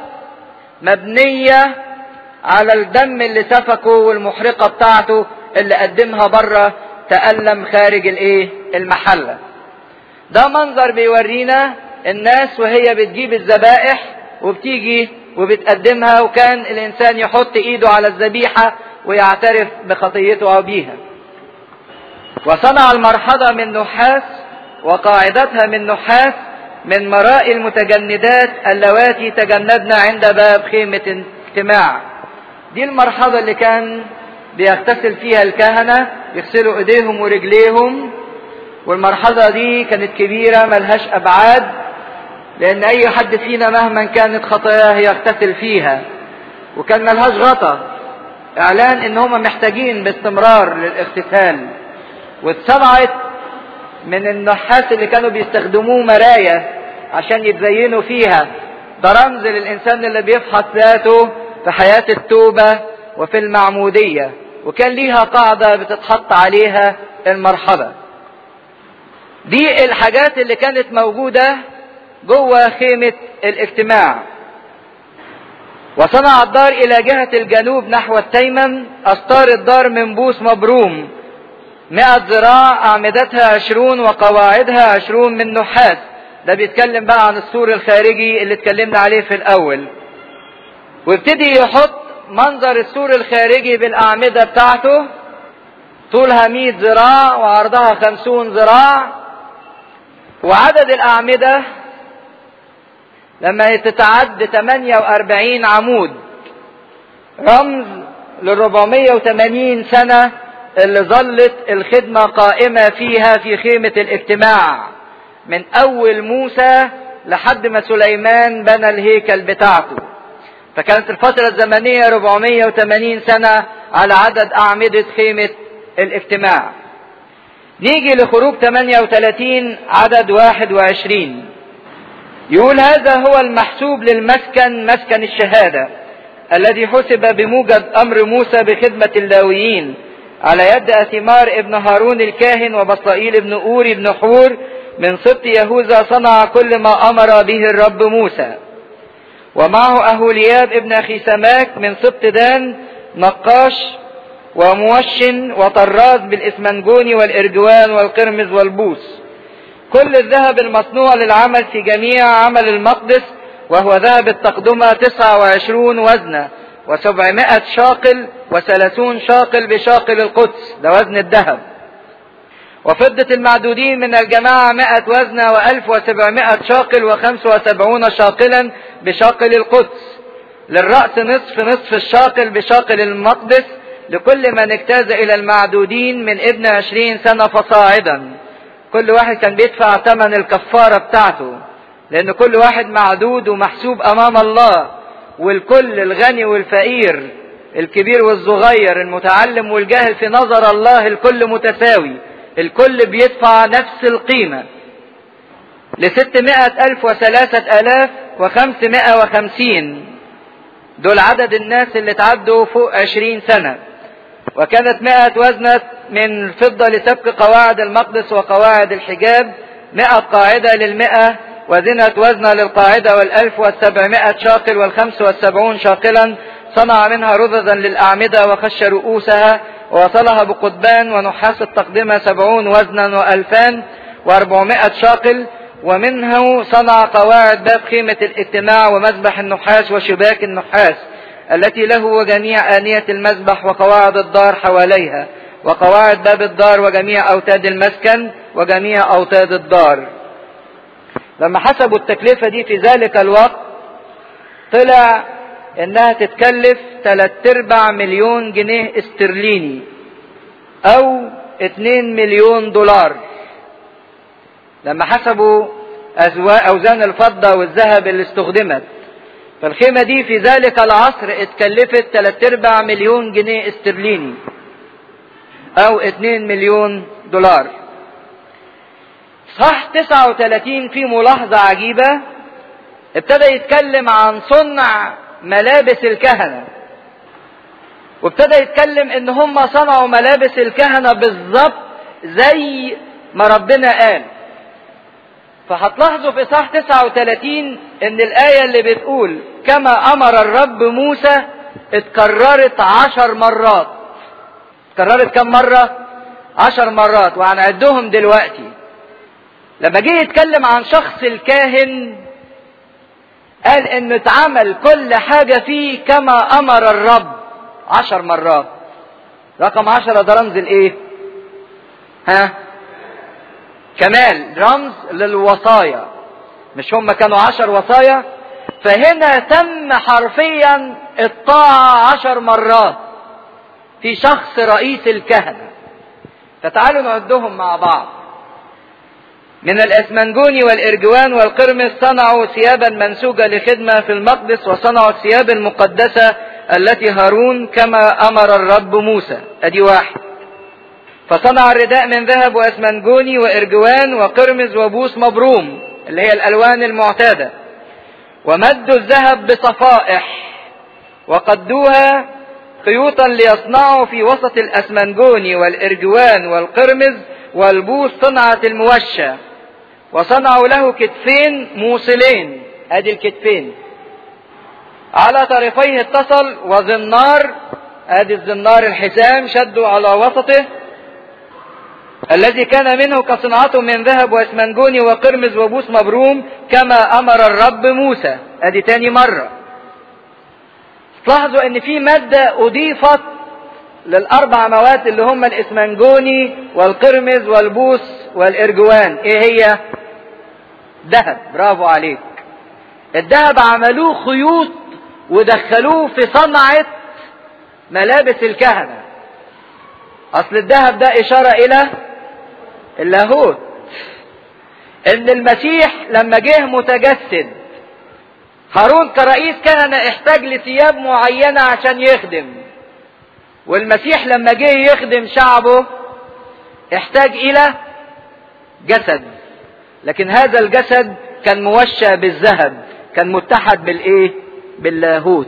A: مبنية على الدم اللي سفكه والمحرقة بتاعته اللي قدمها بره تألم خارج الايه المحلة ده منظر بيورينا الناس وهي بتجيب الذبائح وبتيجي وبتقدمها وكان الانسان يحط ايده على الذبيحة ويعترف بخطيته بيها وصنع المرحضة من نحاس وقاعدتها من نحاس من مراء المتجندات اللواتي تجندن عند باب خيمة اجتماع دي المرحلة اللي كان بيغتسل فيها الكهنة يغسلوا ايديهم ورجليهم والمرحلة دي كانت كبيرة ملهاش ابعاد لان اي حد فينا مهما كانت خطاياه يغتسل فيها وكان ملهاش غطا اعلان ان هم محتاجين باستمرار للاغتسال واتصنعت من النحاس اللي كانوا بيستخدموه مرايا عشان يتزينوا فيها ده رمز للانسان اللي بيفحص ذاته في حياة التوبة وفي المعمودية وكان ليها قاعدة بتتحط عليها المرحلة دي الحاجات اللي كانت موجودة جوه خيمة الاجتماع وصنع الدار إلى جهة الجنوب نحو التيمم أستار الدار من بوس مبروم مئة ذراع أعمدتها عشرون وقواعدها عشرون من نحاس ده بيتكلم بقى عن السور الخارجي اللي اتكلمنا عليه في الأول وابتدي يحط منظر السور الخارجي بالأعمدة بتاعته طولها 100 ذراع وعرضها 50 ذراع وعدد الأعمدة لما تتعد 48 عمود رمز لل 480 سنة اللي ظلت الخدمة قائمة فيها في خيمة الاجتماع من أول موسى لحد ما سليمان بنى الهيكل بتاعته فكانت الفترة الزمنية 480 سنة على عدد أعمدة خيمة الاجتماع نيجي لخروج 38 عدد 21 يقول هذا هو المحسوب للمسكن مسكن الشهادة الذي حسب بموجب أمر موسى بخدمة اللاويين على يد أثمار ابن هارون الكاهن وبصائيل ابن أوري ابن حور من سبط يهوذا صنع كل ما أمر به الرب موسى ومعه أهولياب ابن أخي سماك من سبط دان نقاش وموشن وطراز بالإسمنجوني والإرجوان والقرمز والبوس كل الذهب المصنوع للعمل في جميع عمل المقدس وهو ذهب التقدمة 29 وزنة وسبعمائة شاقل وثلاثون شاقل بشاقل القدس ده وزن الذهب وفضة المعدودين من الجماعة مائة وزنة وألف وسبعمائة شاقل وخمس وسبعون شاقلا بشاقل القدس للرأس نصف نصف الشاقل بشاقل المقدس لكل من اجتاز إلى المعدودين من ابن عشرين سنة فصاعدا كل واحد كان بيدفع ثمن الكفارة بتاعته لأن كل واحد معدود ومحسوب أمام الله والكل الغني والفقير الكبير والصغير المتعلم والجاهل في نظر الله الكل متساوي الكل بيدفع نفس القيمة لستمائة ألف وثلاثة ألاف وخمسمائة وخمسين دول عدد الناس اللي تعدوا فوق عشرين سنة وكانت مائة وزنة من الفضة لسبك قواعد المقدس وقواعد الحجاب مائة قاعدة للمئة وزنة وزنة للقاعدة والألف والسبعمائة شاقل والخمس والسبعون شاقلا صنع منها رذذا للأعمدة وخش رؤوسها ووصلها بقضبان ونحاس التقدمة سبعون وزنا وألفان وأربعمائة شاقل ومنه صنع قواعد باب خيمة الاجتماع ومذبح النحاس وشباك النحاس التي له وجميع آنية المذبح وقواعد الدار حواليها وقواعد باب الدار وجميع أوتاد المسكن وجميع أوتاد الدار لما حسبوا التكلفة دي في ذلك الوقت طلع انها تتكلف تلات ارباع مليون جنيه استرليني او اتنين مليون دولار لما حسبوا اوزان الفضة والذهب اللي استخدمت فالخيمة دي في ذلك العصر اتكلفت تلات ارباع مليون جنيه استرليني او اتنين مليون دولار صح 39 في ملاحظة عجيبة ابتدى يتكلم عن صنع ملابس الكهنة وابتدى يتكلم ان هم صنعوا ملابس الكهنة بالظبط زي ما ربنا قال فهتلاحظوا في صح 39 ان الآية اللي بتقول كما أمر الرب موسى اتكررت عشر مرات اتكررت كم مرة؟ عشر مرات وهنعدهم دلوقتي لما جه يتكلم عن شخص الكاهن قال انه اتعمل كل حاجة فيه كما امر الرب عشر مرات رقم عشرة ده رمز الايه ها كمال رمز للوصايا مش هم كانوا عشر وصايا فهنا تم حرفيا الطاعة عشر مرات في شخص رئيس الكهنة فتعالوا نعدهم مع بعض من الاسمنجوني والارجوان والقرمز صنعوا ثيابا منسوجة لخدمة في المقدس وصنعوا الثياب المقدسة التي هارون كما امر الرب موسى ادي واحد فصنع الرداء من ذهب واسمنجوني وارجوان وقرمز وبوس مبروم اللي هي الالوان المعتادة ومدوا الذهب بصفائح وقدوها خيوطا ليصنعوا في وسط الاسمنجوني والارجوان والقرمز والبوس صنعة الموشى وصنعوا له كتفين موصلين ادي الكتفين على طرفيه اتصل وزنار ادي الزنار الحسام شدوا على وسطه الذي كان منه كصنعته من ذهب واسمنجوني وقرمز وبوس مبروم كما امر الرب موسى ادي تاني مرة تلاحظوا ان في مادة اضيفت للاربع مواد اللي هم الاسمنجوني والقرمز والبوس والارجوان ايه هي ذهب برافو عليك الذهب عملوه خيوط ودخلوه في صنعة ملابس الكهنة اصل الذهب ده اشارة الى اللاهوت ان المسيح لما جه متجسد هارون كرئيس كهنة احتاج لثياب معينة عشان يخدم والمسيح لما جه يخدم شعبه احتاج الى جسد لكن هذا الجسد كان موشى بالذهب كان متحد بالايه باللاهوت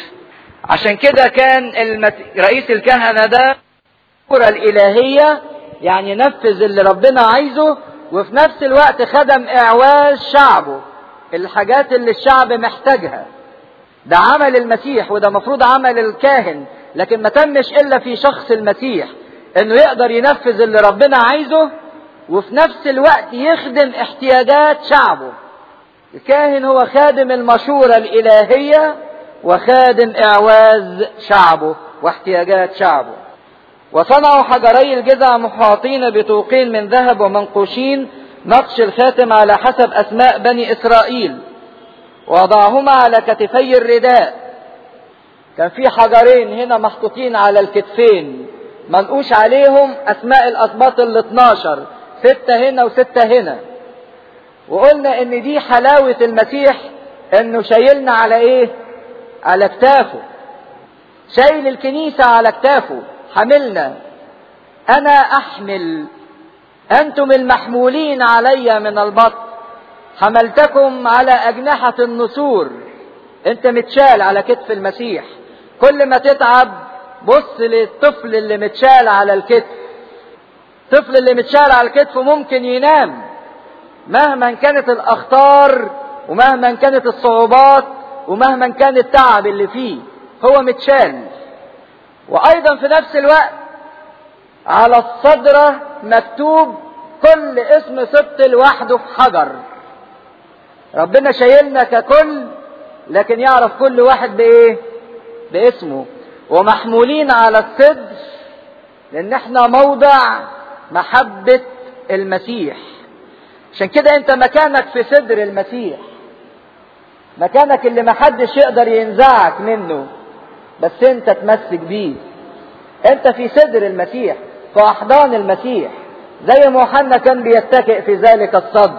A: عشان كده كان المت... رئيس الكهنة ده الكرة الإلهية يعني نفذ اللي ربنا عايزه وفي نفس الوقت خدم إعواز شعبه الحاجات اللي الشعب محتاجها ده عمل المسيح وده مفروض عمل الكاهن لكن ما تمش إلا في شخص المسيح إنه يقدر ينفذ اللي ربنا عايزه وفي نفس الوقت يخدم احتياجات شعبه الكاهن هو خادم المشورة الإلهية وخادم إعواز شعبه واحتياجات شعبه وصنعوا حجري الجذع محاطين بطوقين من ذهب ومنقوشين نقش الخاتم على حسب أسماء بني إسرائيل ووضعهما على كتفي الرداء كان في حجرين هنا محطوطين على الكتفين منقوش عليهم أسماء الأسباط ال 12 ستة هنا وستة هنا وقلنا ان دي حلاوة المسيح انه شايلنا على ايه على كتافه شايل الكنيسة على كتافه حملنا انا احمل انتم المحمولين علي من البطن حملتكم على اجنحة النسور انت متشال على كتف المسيح كل ما تتعب بص للطفل اللي متشال على الكتف الطفل اللي متشال على الكتف ممكن ينام مهما كانت الاخطار ومهما كانت الصعوبات ومهما كان التعب اللي فيه هو متشال وايضا في نفس الوقت على الصدرة مكتوب كل اسم سبط لوحده في حجر ربنا شايلنا ككل لكن يعرف كل واحد بايه باسمه ومحمولين على الصدر لان احنا موضع محبة المسيح عشان كده انت مكانك في صدر المسيح مكانك اللي محدش يقدر ينزعك منه بس انت تمسك بيه انت في صدر المسيح في احضان المسيح زي ما يوحنا كان بيتكئ في ذلك الصدر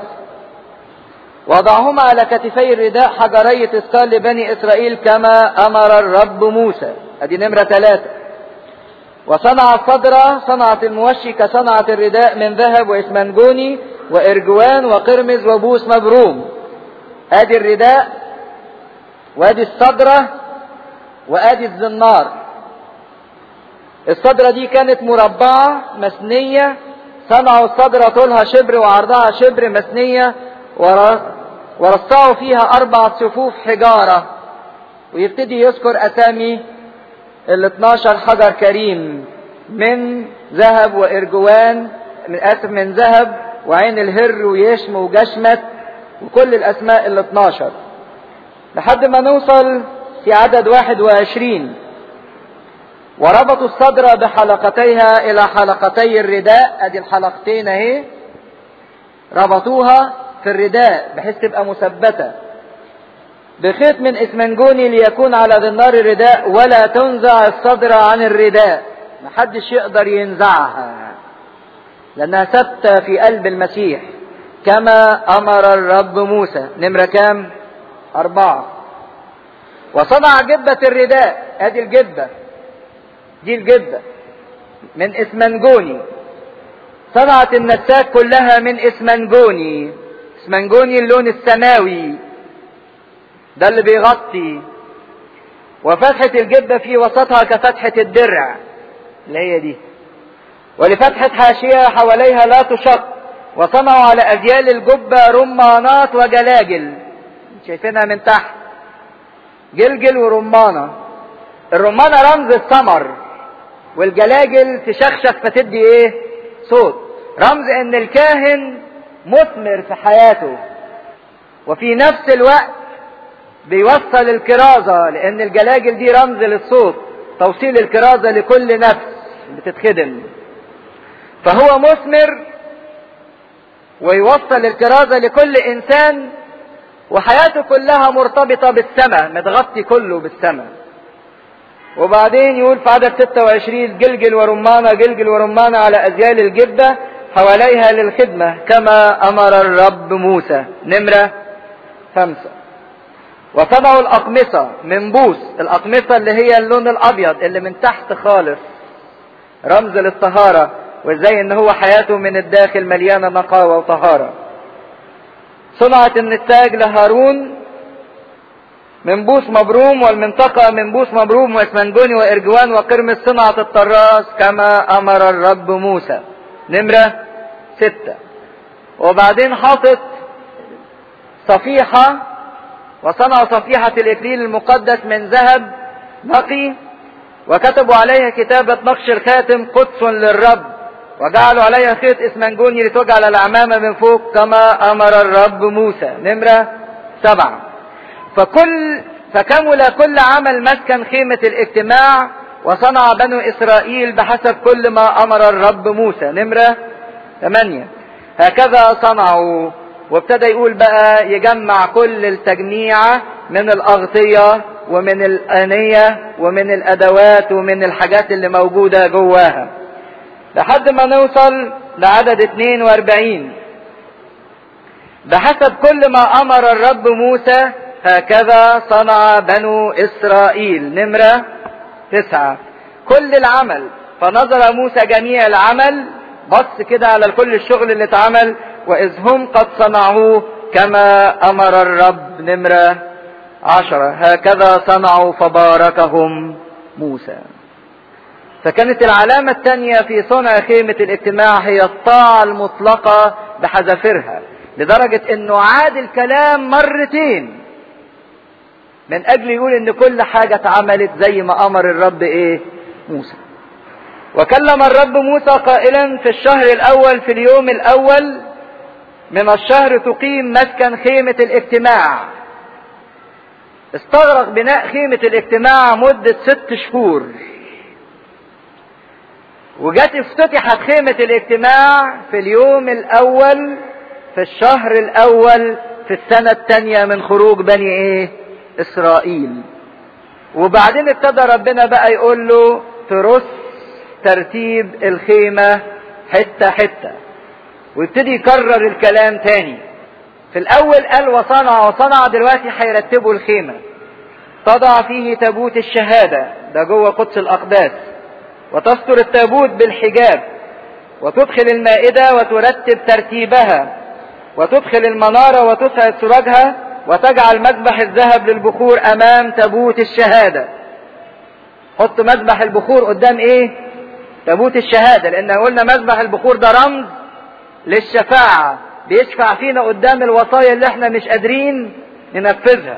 A: وضعهما على كتفي الرداء حجري تذكار لبني اسرائيل كما امر الرب موسى ادي نمرة ثلاثة وصنع الصدر صنعت الموشي كصنعة الرداء من ذهب واسمنجوني وارجوان وقرمز وبوس مبروم ادي الرداء وادي الصدرة وادي الزنار الصدرة دي كانت مربعة مسنية صنعوا الصدرة طولها شبر وعرضها شبر مسنية ورصعوا فيها أربع صفوف حجارة ويبتدي يذكر أسامي ال 12 حجر كريم من ذهب وإرجوان من آسف من ذهب وعين الهر ويشم وجشمت وكل الأسماء ال 12 لحد ما نوصل في عدد 21 وربطوا الصدر بحلقتيها إلى حلقتي الرداء أدي الحلقتين أهي ربطوها في الرداء بحيث تبقى مثبتة بخيط من اسمنجوني ليكون على ذنار الرداء ولا تنزع الصدر عن الرداء محدش يقدر ينزعها لأنها ثابتة في قلب المسيح كما أمر الرب موسى نمرة كام أربعة وصنع جبة الرداء ادي الجبة دي الجبة من اسمنجوني صنعت النساك كلها من اسمنجوني اسمنجوني اللون السماوي ده اللي بيغطي وفتحة الجبة في وسطها كفتحة الدرع اللي هي دي ولفتحة حاشية حواليها لا تشق وصنعوا على أذيال الجبة رمانات وجلاجل شايفينها من تحت جلجل ورمانة الرمانة رمز الثمر والجلاجل تشخشخ فتدي ايه صوت رمز ان الكاهن مثمر في حياته وفي نفس الوقت بيوصل الكرازة لان الجلاجل دي رمز للصوت توصيل الكرازة لكل نفس بتتخدم فهو مثمر ويوصل الكرازة لكل انسان وحياته كلها مرتبطة بالسماء متغطي كله بالسماء وبعدين يقول في عدد 26 جلجل ورمانة جلجل ورمانة على أزيال الجبة حواليها للخدمة كما أمر الرب موسى نمرة خمسة وصنعوا الأقمصة من بوس الأقمصة اللي هي اللون الأبيض اللي من تحت خالص رمز للطهارة وازاي ان هو حياته من الداخل مليانة نقاوة وطهارة صنعت النتاج لهارون من بوس مبروم والمنطقة من بوس مبروم واسمنجوني وارجوان وقرمز صنعة الطراس كما امر الرب موسى نمرة ستة وبعدين حاطط صفيحة وصنعوا صفيحة الاكليل المقدس من ذهب نقي وكتبوا عليها كتابة نقش الخاتم قدس للرب وجعلوا عليها خيط اسمنجوني لتجعل العمامة من فوق كما امر الرب موسى نمرة سبعة فكل فكمل كل عمل مسكن خيمة الاجتماع وصنع بنو اسرائيل بحسب كل ما امر الرب موسى نمرة ثمانية هكذا صنعوا وابتدى يقول بقى يجمع كل التجميعة من الأغطية ومن الآنية ومن الأدوات ومن الحاجات اللي موجودة جواها لحد ما نوصل لعدد 42 بحسب كل ما أمر الرب موسى هكذا صنع بنو إسرائيل نمرة تسعة كل العمل فنظر موسى جميع العمل بص كده على كل الشغل اللي اتعمل وإذ هم قد صنعوه كما أمر الرب نمرة عشرة هكذا صنعوا فباركهم موسى فكانت العلامة الثانية في صنع خيمة الاجتماع هي الطاعة المطلقة بحذافيرها لدرجة انه عاد الكلام مرتين من اجل يقول ان كل حاجة اتعملت زي ما امر الرب ايه موسى وكلم الرب موسى قائلا في الشهر الاول في اليوم الاول من الشهر تقيم مسكن خيمة الاجتماع استغرق بناء خيمة الاجتماع مدة ست شهور وجت افتتحت خيمة الاجتماع في اليوم الاول في الشهر الاول في السنة الثانية من خروج بني ايه اسرائيل وبعدين ابتدى ربنا بقى يقول له ترص ترتيب الخيمة حتة حتة ويبتدي يكرر الكلام تاني في الاول قال وصنع وصنع دلوقتي هيرتبوا الخيمة تضع فيه تابوت الشهادة ده جوه قدس الاقداس وتستر التابوت بالحجاب وتدخل المائدة وترتب ترتيبها وتدخل المنارة وتسعد سراجها وتجعل مذبح الذهب للبخور امام تابوت الشهادة حط مذبح البخور قدام ايه تابوت الشهادة لان قلنا مذبح البخور ده رمز للشفاعة بيشفع فينا قدام الوصايا اللي احنا مش قادرين ننفذها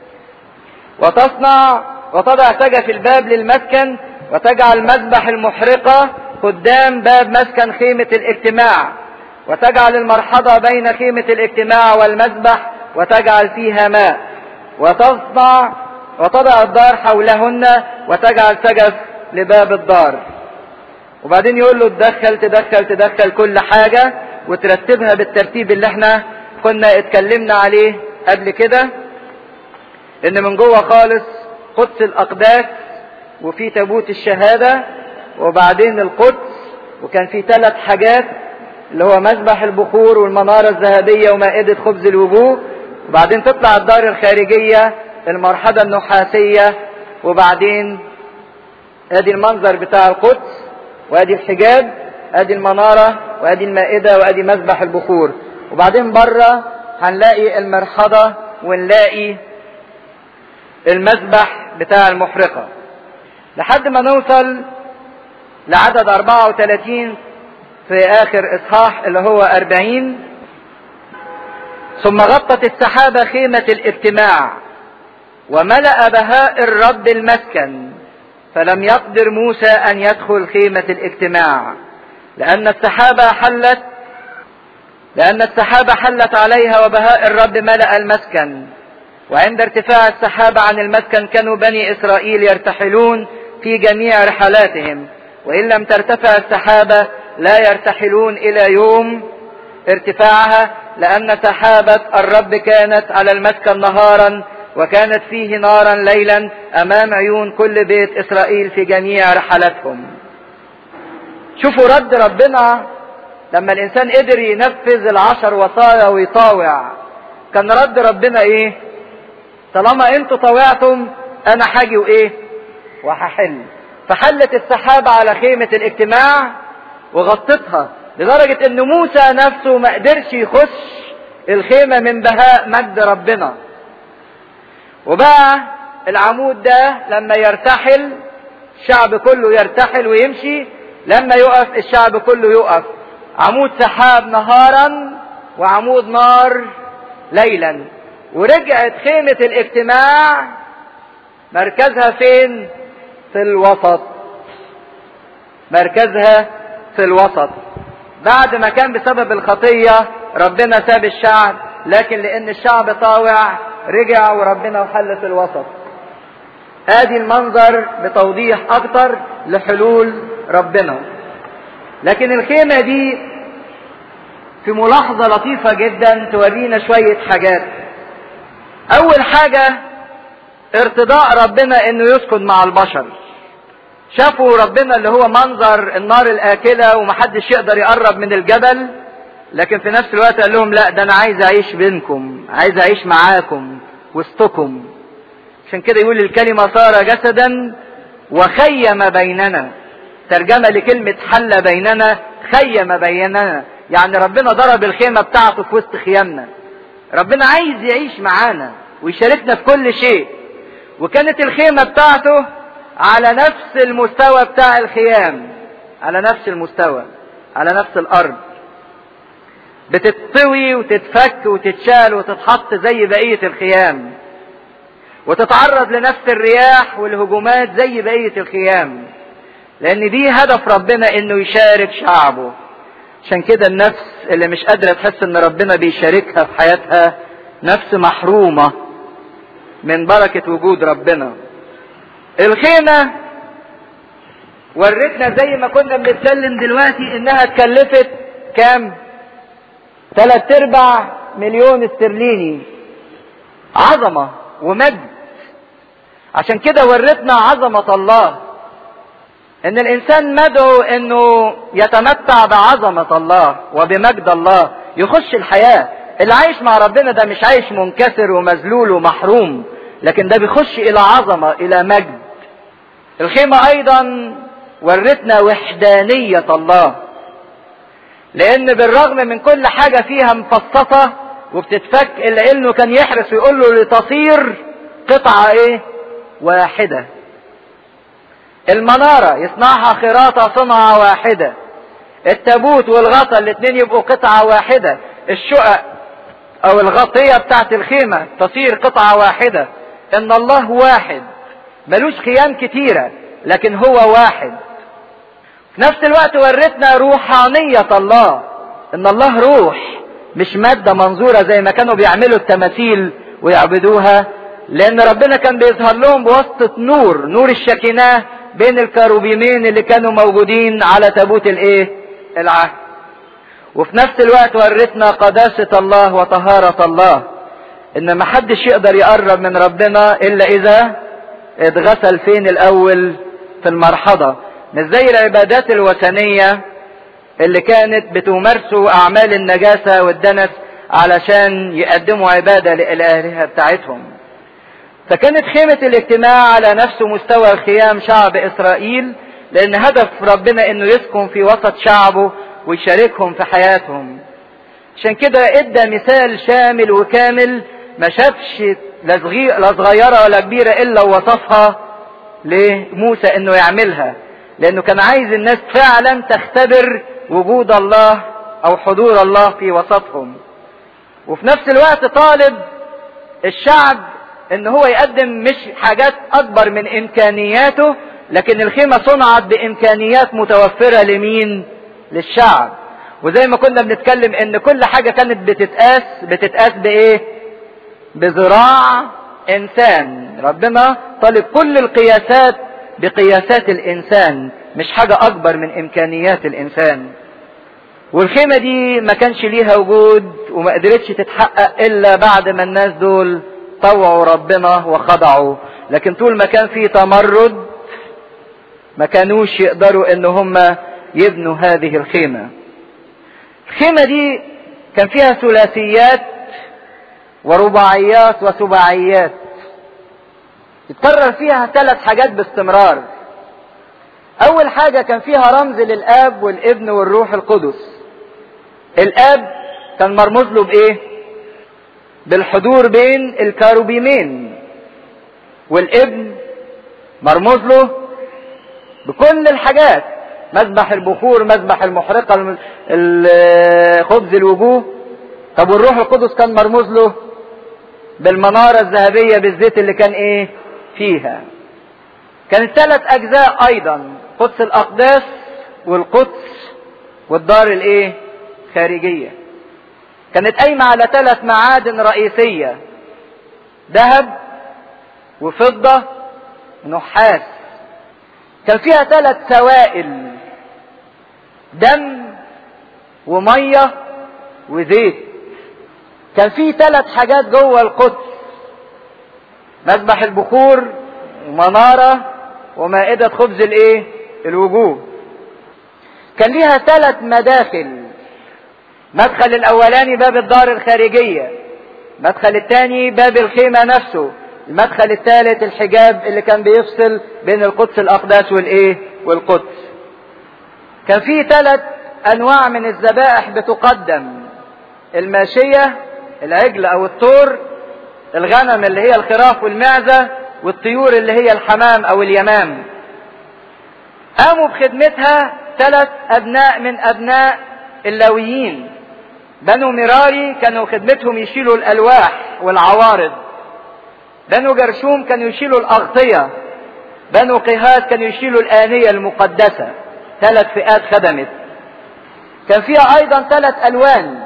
A: وتصنع وتضع سجف الباب للمسكن وتجعل مذبح المحرقة قدام باب مسكن خيمة الاجتماع وتجعل المرحضة بين خيمة الاجتماع والمذبح وتجعل فيها ماء وتصنع وتضع الدار حولهن وتجعل سجف لباب الدار وبعدين يقول له تدخل تدخل تدخل كل حاجة وترتبها بالترتيب اللي احنا كنا اتكلمنا عليه قبل كده ان من جوه خالص قدس الاقداس وفي تابوت الشهادة وبعدين القدس وكان في ثلاث حاجات اللي هو مذبح البخور والمنارة الذهبية ومائدة خبز الوجوه وبعدين تطلع الدار الخارجية المرحلة النحاسية وبعدين ادي المنظر بتاع القدس وادي الحجاب ادي المنارة وادي المائدة وادي مذبح البخور وبعدين بره هنلاقي المرحضة ونلاقي المذبح بتاع المحرقة لحد ما نوصل لعدد 34 في آخر إصحاح اللي هو 40 ثم غطت السحابة خيمة الاجتماع وملأ بهاء الرب المسكن فلم يقدر موسى أن يدخل خيمة الاجتماع لأن السحابة حلت لأن السحابة حلت عليها وبهاء الرب ملأ المسكن وعند ارتفاع السحابة عن المسكن كانوا بني إسرائيل يرتحلون في جميع رحلاتهم وإن لم ترتفع السحابة لا يرتحلون إلى يوم ارتفاعها لأن سحابة الرب كانت على المسكن نهارا وكانت فيه نارا ليلا أمام عيون كل بيت إسرائيل في جميع رحلاتهم شوفوا رد ربنا لما الإنسان قدر ينفذ العشر وصايا ويطاوع كان رد ربنا إيه طالما انتوا طوعتم انا حاجي وايه وهحل فحلت السحابة على خيمة الاجتماع وغطتها لدرجة ان موسى نفسه ما قدرش يخش الخيمة من بهاء مجد ربنا وبقى العمود ده لما يرتحل الشعب كله يرتحل ويمشي لما يقف الشعب كله يقف عمود سحاب نهارا وعمود نار ليلا ورجعت خيمة الاجتماع مركزها فين في الوسط مركزها في الوسط بعد ما كان بسبب الخطية ربنا ساب الشعب لكن لان الشعب طاوع رجع وربنا وحل في الوسط ادي المنظر بتوضيح اكتر لحلول ربنا لكن الخيمة دي في ملاحظة لطيفة جدا تورينا شوية حاجات اول حاجة ارتضاء ربنا انه يسكن مع البشر شافوا ربنا اللي هو منظر النار الاكلة ومحدش يقدر يقرب من الجبل لكن في نفس الوقت قال لهم لا ده انا عايز اعيش بينكم عايز اعيش معاكم وسطكم عشان كده يقول الكلمة صار جسدا وخيم بيننا ترجمة لكلمة حل بيننا خيم بيننا يعني ربنا ضرب الخيمة بتاعته في وسط خيامنا ربنا عايز يعيش معانا ويشاركنا في كل شيء وكانت الخيمة بتاعته على نفس المستوى بتاع الخيام على نفس المستوى على نفس الارض بتتطوي وتتفك وتتشال وتتحط زي بقية الخيام وتتعرض لنفس الرياح والهجومات زي بقية الخيام لان دي هدف ربنا انه يشارك شعبه عشان كده النفس اللي مش قادرة تحس ان ربنا بيشاركها في حياتها نفس محرومة من بركة وجود ربنا الخيمة ورتنا زي ما كنا بنتكلم دلوقتي انها اتكلفت كام ثلاث ارباع مليون استرليني عظمة ومجد عشان كده ورتنا عظمة الله ان الانسان مدعو انه يتمتع بعظمة الله وبمجد الله يخش الحياة اللي عايش مع ربنا ده مش عايش منكسر ومذلول ومحروم لكن ده بيخش الى عظمة الى مجد الخيمة ايضا ورتنا وحدانية الله لان بالرغم من كل حاجة فيها مفصصة وبتتفك الا انه كان يحرص ويقول له لتصير قطعة ايه واحدة المنارة يصنعها خراطة صنعة واحدة التابوت والغطا الاثنين يبقوا قطعة واحدة الشقق او الغطية بتاعت الخيمة تصير قطعة واحدة ان الله واحد ملوش خيام كتيرة لكن هو واحد في نفس الوقت ورتنا روحانية الله ان الله روح مش مادة منظورة زي ما كانوا بيعملوا التماثيل ويعبدوها لان ربنا كان بيظهر لهم بواسطة نور نور الشكناه بين الكروبيمين اللي كانوا موجودين على تابوت الايه العهد وفي نفس الوقت ورتنا قداسة الله وطهارة الله ان محدش يقدر يقرب من ربنا الا اذا اتغسل فين الاول في المرحضة مش زي العبادات الوثنية اللي كانت بتمارسوا اعمال النجاسة والدنس علشان يقدموا عبادة للآلهة بتاعتهم فكانت خيمة الاجتماع على نفس مستوى خيام شعب إسرائيل لأن هدف ربنا إنه يسكن في وسط شعبه ويشاركهم في حياتهم عشان كده ادى مثال شامل وكامل ما شافش لا صغيرة ولا كبيرة إلا وصفها لموسى إنه يعملها لأنه كان عايز الناس فعلا تختبر وجود الله أو حضور الله في وسطهم وفي نفس الوقت طالب الشعب ان هو يقدم مش حاجات اكبر من امكانياته لكن الخيمة صنعت بامكانيات متوفرة لمين للشعب وزي ما كنا بنتكلم ان كل حاجة كانت بتتقاس بتتقاس بايه بذراع انسان ربنا طالب كل القياسات بقياسات الانسان مش حاجة اكبر من امكانيات الانسان والخيمة دي ما كانش ليها وجود وما قدرتش تتحقق الا بعد ما الناس دول طوعوا ربنا وخضعوا لكن طول ما كان في تمرد ما كانوش يقدروا ان هم يبنوا هذه الخيمة الخيمة دي كان فيها ثلاثيات ورباعيات وسباعيات يتكرر فيها ثلاث حاجات باستمرار اول حاجة كان فيها رمز للاب والابن والروح القدس الاب كان مرموز له بايه بالحضور بين الكاروبيمين والابن مرموز له بكل الحاجات مذبح البخور مذبح المحرقة خبز الوجوه طب والروح القدس كان مرموز له بالمنارة الذهبية بالزيت اللي كان ايه فيها كانت ثلاث اجزاء ايضا قدس الاقداس والقدس والدار الايه خارجية كانت قايمة على ثلاث معادن رئيسية ذهب وفضة ونحاس كان فيها ثلاث سوائل دم ومية وزيت كان في ثلاث حاجات جوه القدس مذبح البخور ومنارة ومائدة خبز الايه الوجوه كان ليها ثلاث مداخل مدخل الاولاني باب الدار الخارجية المدخل الثاني باب الخيمة نفسه المدخل الثالث الحجاب اللي كان بيفصل بين القدس الاقداس والايه والقدس كان في ثلاث انواع من الذبائح بتقدم الماشية العجل او الطور الغنم اللي هي الخراف والمعزة والطيور اللي هي الحمام او اليمام قاموا بخدمتها ثلاث ابناء من ابناء اللاويين بنو مراري كانوا خدمتهم يشيلوا الالواح والعوارض بنو جرشوم كانوا يشيلوا الاغطية بنو قهات كانوا يشيلوا الآنية المقدسة ثلاث فئات خدمت كان فيها ايضا ثلاث الوان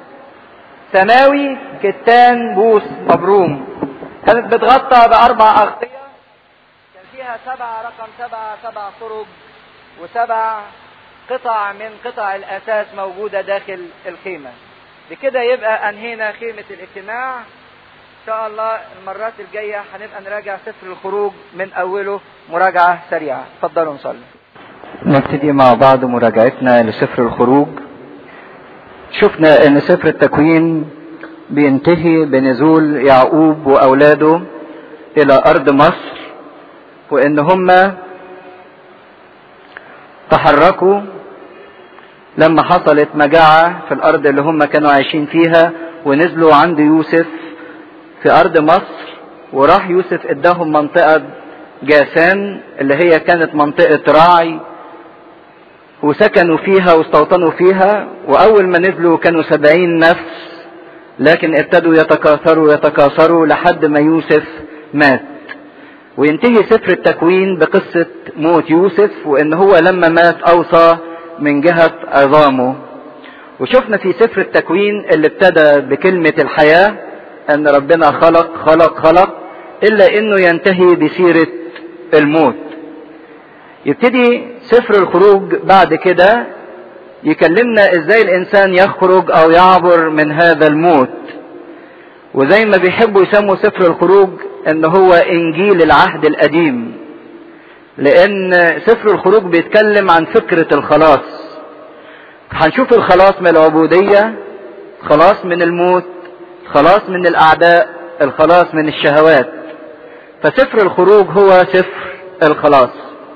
A: سماوي كتان بوس مبروم كانت بتغطى باربع اغطية كان فيها سبع رقم سبعة سبع طرق وسبع قطع من قطع الاساس موجودة داخل الخيمة بكده يبقى انهينا خيمة الاجتماع ان شاء الله المرات الجاية هنبقى نراجع سفر الخروج من اوله مراجعة سريعة اتفضلوا نصلي نبتدي مع بعض مراجعتنا لسفر الخروج شفنا ان سفر التكوين بينتهي بنزول يعقوب واولاده الى ارض مصر وان هم تحركوا لما حصلت مجاعة في الارض اللي هم كانوا عايشين فيها ونزلوا عند يوسف في ارض مصر وراح يوسف اداهم منطقة جاسان اللي هي كانت منطقة راعي وسكنوا فيها واستوطنوا فيها واول ما نزلوا كانوا سبعين نفس لكن ابتدوا يتكاثروا يتكاثروا لحد ما يوسف مات وينتهي سفر التكوين بقصة موت يوسف وان هو لما مات اوصى من جهة عظامه وشفنا في سفر التكوين اللي ابتدى بكلمة الحياة ان ربنا خلق خلق خلق الا انه ينتهي بسيرة الموت يبتدي سفر الخروج بعد كده يكلمنا ازاي الانسان يخرج او يعبر من هذا الموت وزي ما بيحبوا يسموا سفر الخروج ان هو انجيل العهد القديم لان سفر الخروج بيتكلم عن فكرة الخلاص هنشوف الخلاص من العبودية خلاص من الموت خلاص من الاعداء الخلاص من الشهوات فسفر الخروج هو سفر الخلاص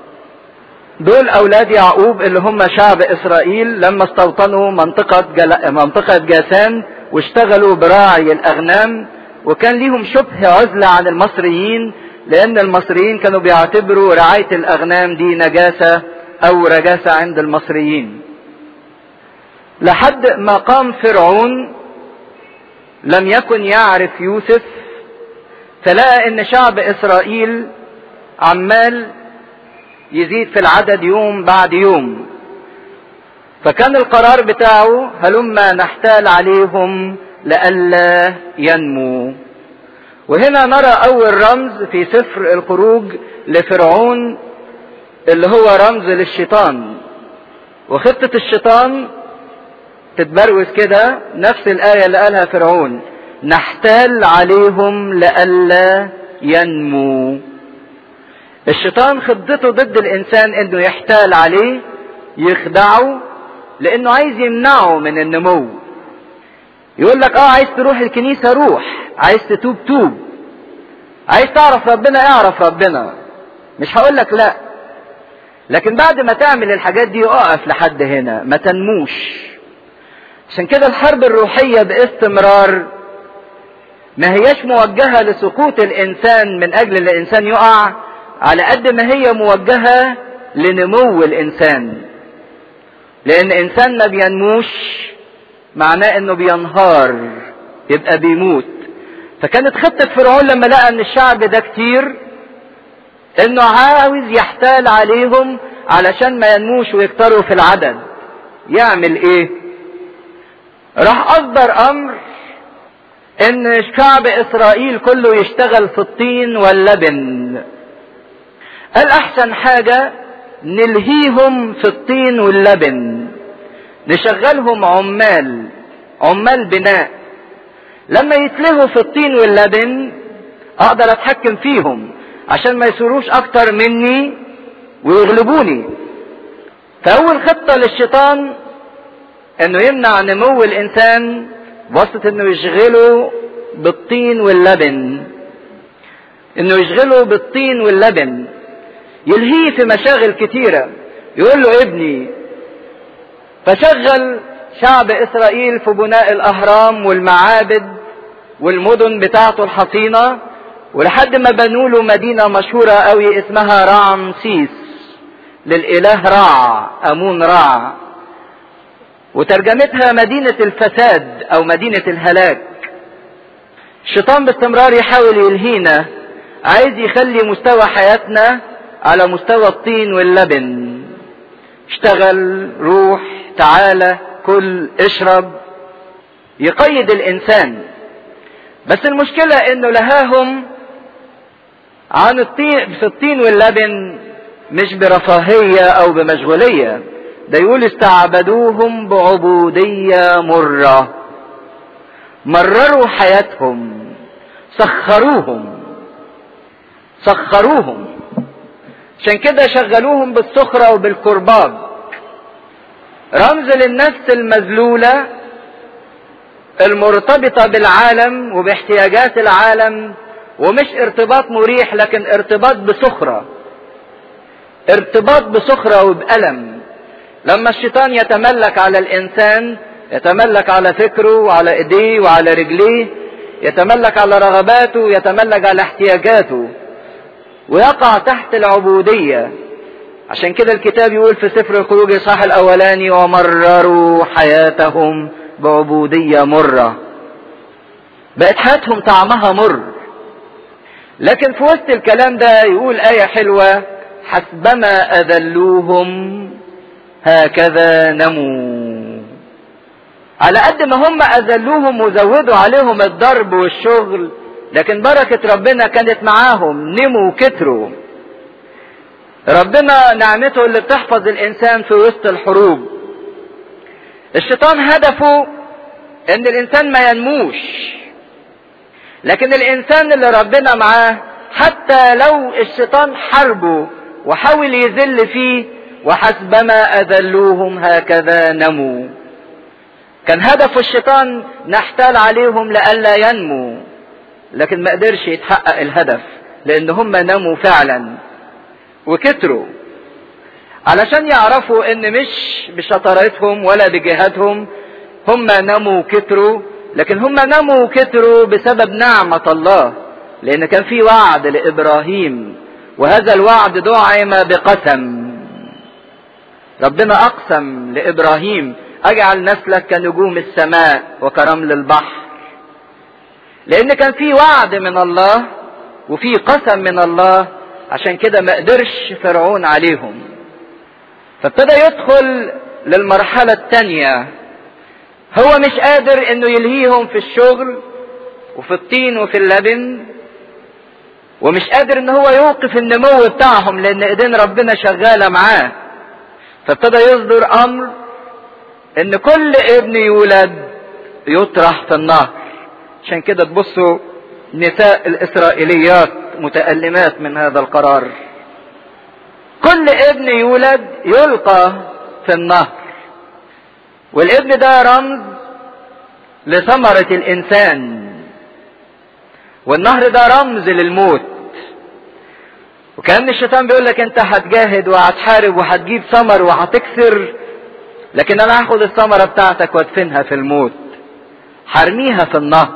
A: دول اولاد يعقوب اللي هم شعب اسرائيل لما استوطنوا منطقة جل... منطقة جاسان واشتغلوا براعي الاغنام وكان ليهم شبه عزلة عن المصريين لان المصريين كانوا بيعتبروا رعاية الاغنام دي نجاسة او رجاسة عند المصريين لحد ما قام فرعون لم يكن يعرف يوسف فلقى ان شعب اسرائيل عمال يزيد في العدد يوم بعد يوم فكان القرار بتاعه هلما نحتال عليهم لئلا ينمو وهنا نرى اول رمز في سفر الخروج لفرعون اللي هو رمز للشيطان وخطة الشيطان تتبروز كده نفس الآية اللي قالها فرعون نحتال عليهم لئلا ينمو الشيطان خطته ضد الانسان انه يحتال عليه يخدعه لانه عايز يمنعه من النمو يقول لك اه عايز تروح الكنيسة روح عايز تتوب توب عايز تعرف ربنا اعرف ربنا مش هقول لك لا لكن بعد ما تعمل الحاجات دي اقف لحد هنا ما تنموش عشان كده الحرب الروحية باستمرار ما هياش موجهة لسقوط الانسان من اجل الانسان يقع على قد ما هي موجهة لنمو الانسان لان انسان ما بينموش معناه انه بينهار يبقى بيموت فكانت خطة فرعون لما لقى ان الشعب ده كتير انه عاوز يحتال عليهم علشان ما ينموش ويكتروا في العدد يعمل ايه راح اصدر امر ان شعب اسرائيل كله يشتغل في الطين واللبن قال احسن حاجة نلهيهم في الطين واللبن نشغلهم عمال عمال بناء لما يتلهوا في الطين واللبن اقدر اتحكم فيهم عشان ما يصيروش اكتر مني ويغلبوني فاول خطة للشيطان انه يمنع نمو الانسان بواسطة انه يشغله بالطين واللبن انه يشغله بالطين واللبن يلهيه في مشاغل كتيرة يقول له ابني فشغل شعب اسرائيل في بناء الاهرام والمعابد والمدن بتاعته الحصينة ولحد ما بنوا له مدينة مشهورة قوي اسمها رامسيس للاله رع امون رع وترجمتها مدينة الفساد او مدينة الهلاك الشيطان باستمرار يحاول يلهينا عايز يخلي مستوى حياتنا على مستوى الطين واللبن اشتغل روح تعالى كل اشرب يقيد الانسان بس المشكلة انه لهاهم عن الطين في الطين واللبن مش برفاهية او بمشغولية ده يقول استعبدوهم بعبودية مرة مرروا حياتهم سخروهم سخروهم عشان كده شغلوهم بالسخرة وبالكرباج رمز للنفس المذلولة المرتبطة بالعالم وباحتياجات العالم ومش ارتباط مريح لكن ارتباط بسخرة ارتباط بسخرة وبألم لما الشيطان يتملك على الانسان يتملك على فكره وعلى ايديه وعلى رجليه يتملك على رغباته يتملك على احتياجاته ويقع تحت العبودية عشان كده الكتاب يقول في سفر الخروج الصح الاولاني ومرروا حياتهم بعبودية مرة بقت حياتهم طعمها مر لكن في وسط الكلام ده يقول آية حلوة حسبما أذلوهم هكذا نموا على قد ما هم أذلوهم وزودوا عليهم الضرب والشغل لكن بركة ربنا كانت معاهم نموا وكتروا ربنا نعمته اللي بتحفظ الإنسان في وسط الحروب الشيطان هدفه ان الانسان ما ينموش لكن الانسان اللي ربنا معاه حتى لو الشيطان حاربه وحاول يذل فيه وحسبما اذلوهم هكذا نموا كان هدف الشيطان نحتال عليهم لئلا ينموا لكن ما قدرش يتحقق الهدف لان هم نموا فعلا وكتروا علشان يعرفوا ان مش بشطارتهم ولا بجهادهم هم نموا كتروا لكن هم نموا كتروا بسبب نعمة الله لان كان في وعد لابراهيم وهذا الوعد دعم بقسم ربنا اقسم لابراهيم اجعل نسلك كنجوم السماء وكرمل البحر لان كان في وعد من الله وفي قسم من الله عشان كده ما قدرش فرعون عليهم فابتدى يدخل للمرحلة الثانية هو مش قادر انه يلهيهم في الشغل وفي الطين وفي اللبن ومش قادر ان هو يوقف النمو بتاعهم لان ايدين ربنا شغالة معاه فابتدى يصدر امر ان كل ابن يولد يطرح في النهر عشان كده تبصوا نساء الاسرائيليات متألمات من هذا القرار كل ابن يولد يلقى في النهر والابن ده رمز لثمرة الانسان والنهر ده رمز للموت وكأن الشيطان بيقول لك انت هتجاهد وهتحارب وهتجيب ثمر وهتكسر لكن انا هاخد الثمرة بتاعتك وادفنها في الموت هرميها في النهر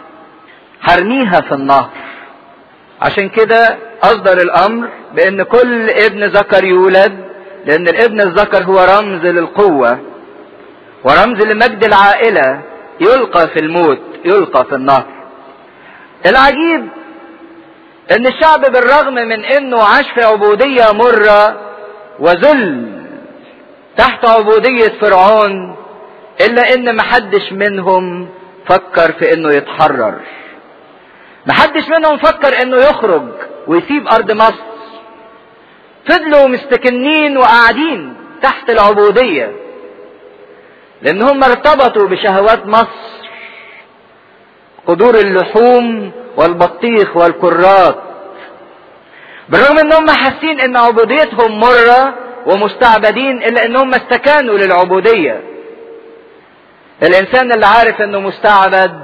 A: هرميها في النهر عشان كده اصدر الامر بان كل ابن ذكر يولد لان الابن الذكر هو رمز للقوة ورمز لمجد العائلة يلقى في الموت يلقى في النهر العجيب ان الشعب بالرغم من انه عاش في عبودية مرة وذل تحت عبودية فرعون الا ان محدش منهم فكر في انه يتحرر محدش منهم فكر انه يخرج ويسيب ارض مصر فضلوا مستكنين وقاعدين تحت العبودية لان هم ارتبطوا بشهوات مصر قدور اللحوم والبطيخ والكرات بالرغم ان هم حاسين ان عبوديتهم مرة ومستعبدين الا ان هم استكانوا للعبودية الانسان اللي عارف انه مستعبد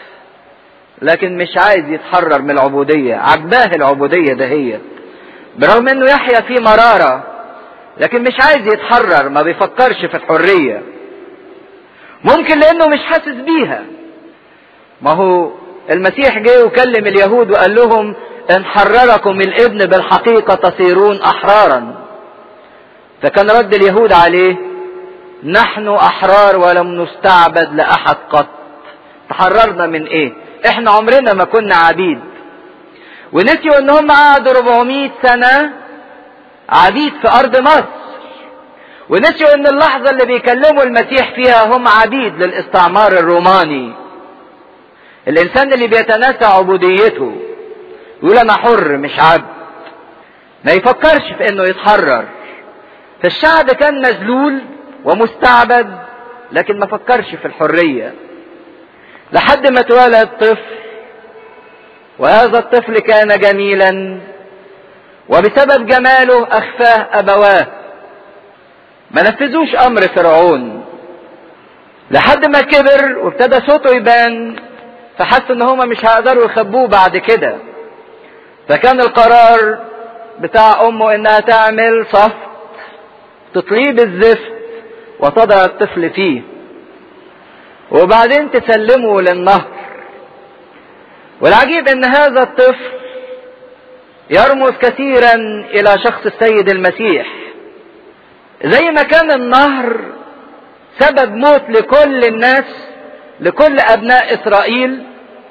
A: لكن مش عايز يتحرر من العبودية عجباه العبودية دهيت برغم انه يحيا في مرارة لكن مش عايز يتحرر ما بيفكرش في الحرية ممكن لانه مش حاسس بيها ما هو المسيح جه وكلم اليهود وقال لهم ان حرركم الابن بالحقيقة تصيرون احرارا فكان رد اليهود عليه نحن احرار ولم نستعبد لاحد قط تحررنا من ايه احنا عمرنا ما كنا عبيد ونسيوا ان هم قعدوا 400 سنة عبيد في ارض مصر ونسيوا ان اللحظة اللي بيكلموا المسيح فيها هم عبيد للاستعمار الروماني الانسان اللي بيتناسى عبوديته يقول انا حر مش عبد ما يفكرش في انه يتحرر فالشعب كان مذلول ومستعبد لكن ما فكرش في الحرية لحد ما اتولد طفل وهذا الطفل كان جميلا وبسبب جماله اخفاه ابواه ما نفذوش امر فرعون لحد ما كبر وابتدى صوته يبان فحس ان هما مش هيقدروا يخبوه بعد كده فكان القرار بتاع امه انها تعمل صفت تطليه بالزفت وتضع الطفل فيه وبعدين تسلمه للنهر والعجيب ان هذا الطفل يرمز كثيرا الى شخص السيد المسيح زي ما كان النهر سبب موت لكل الناس لكل ابناء اسرائيل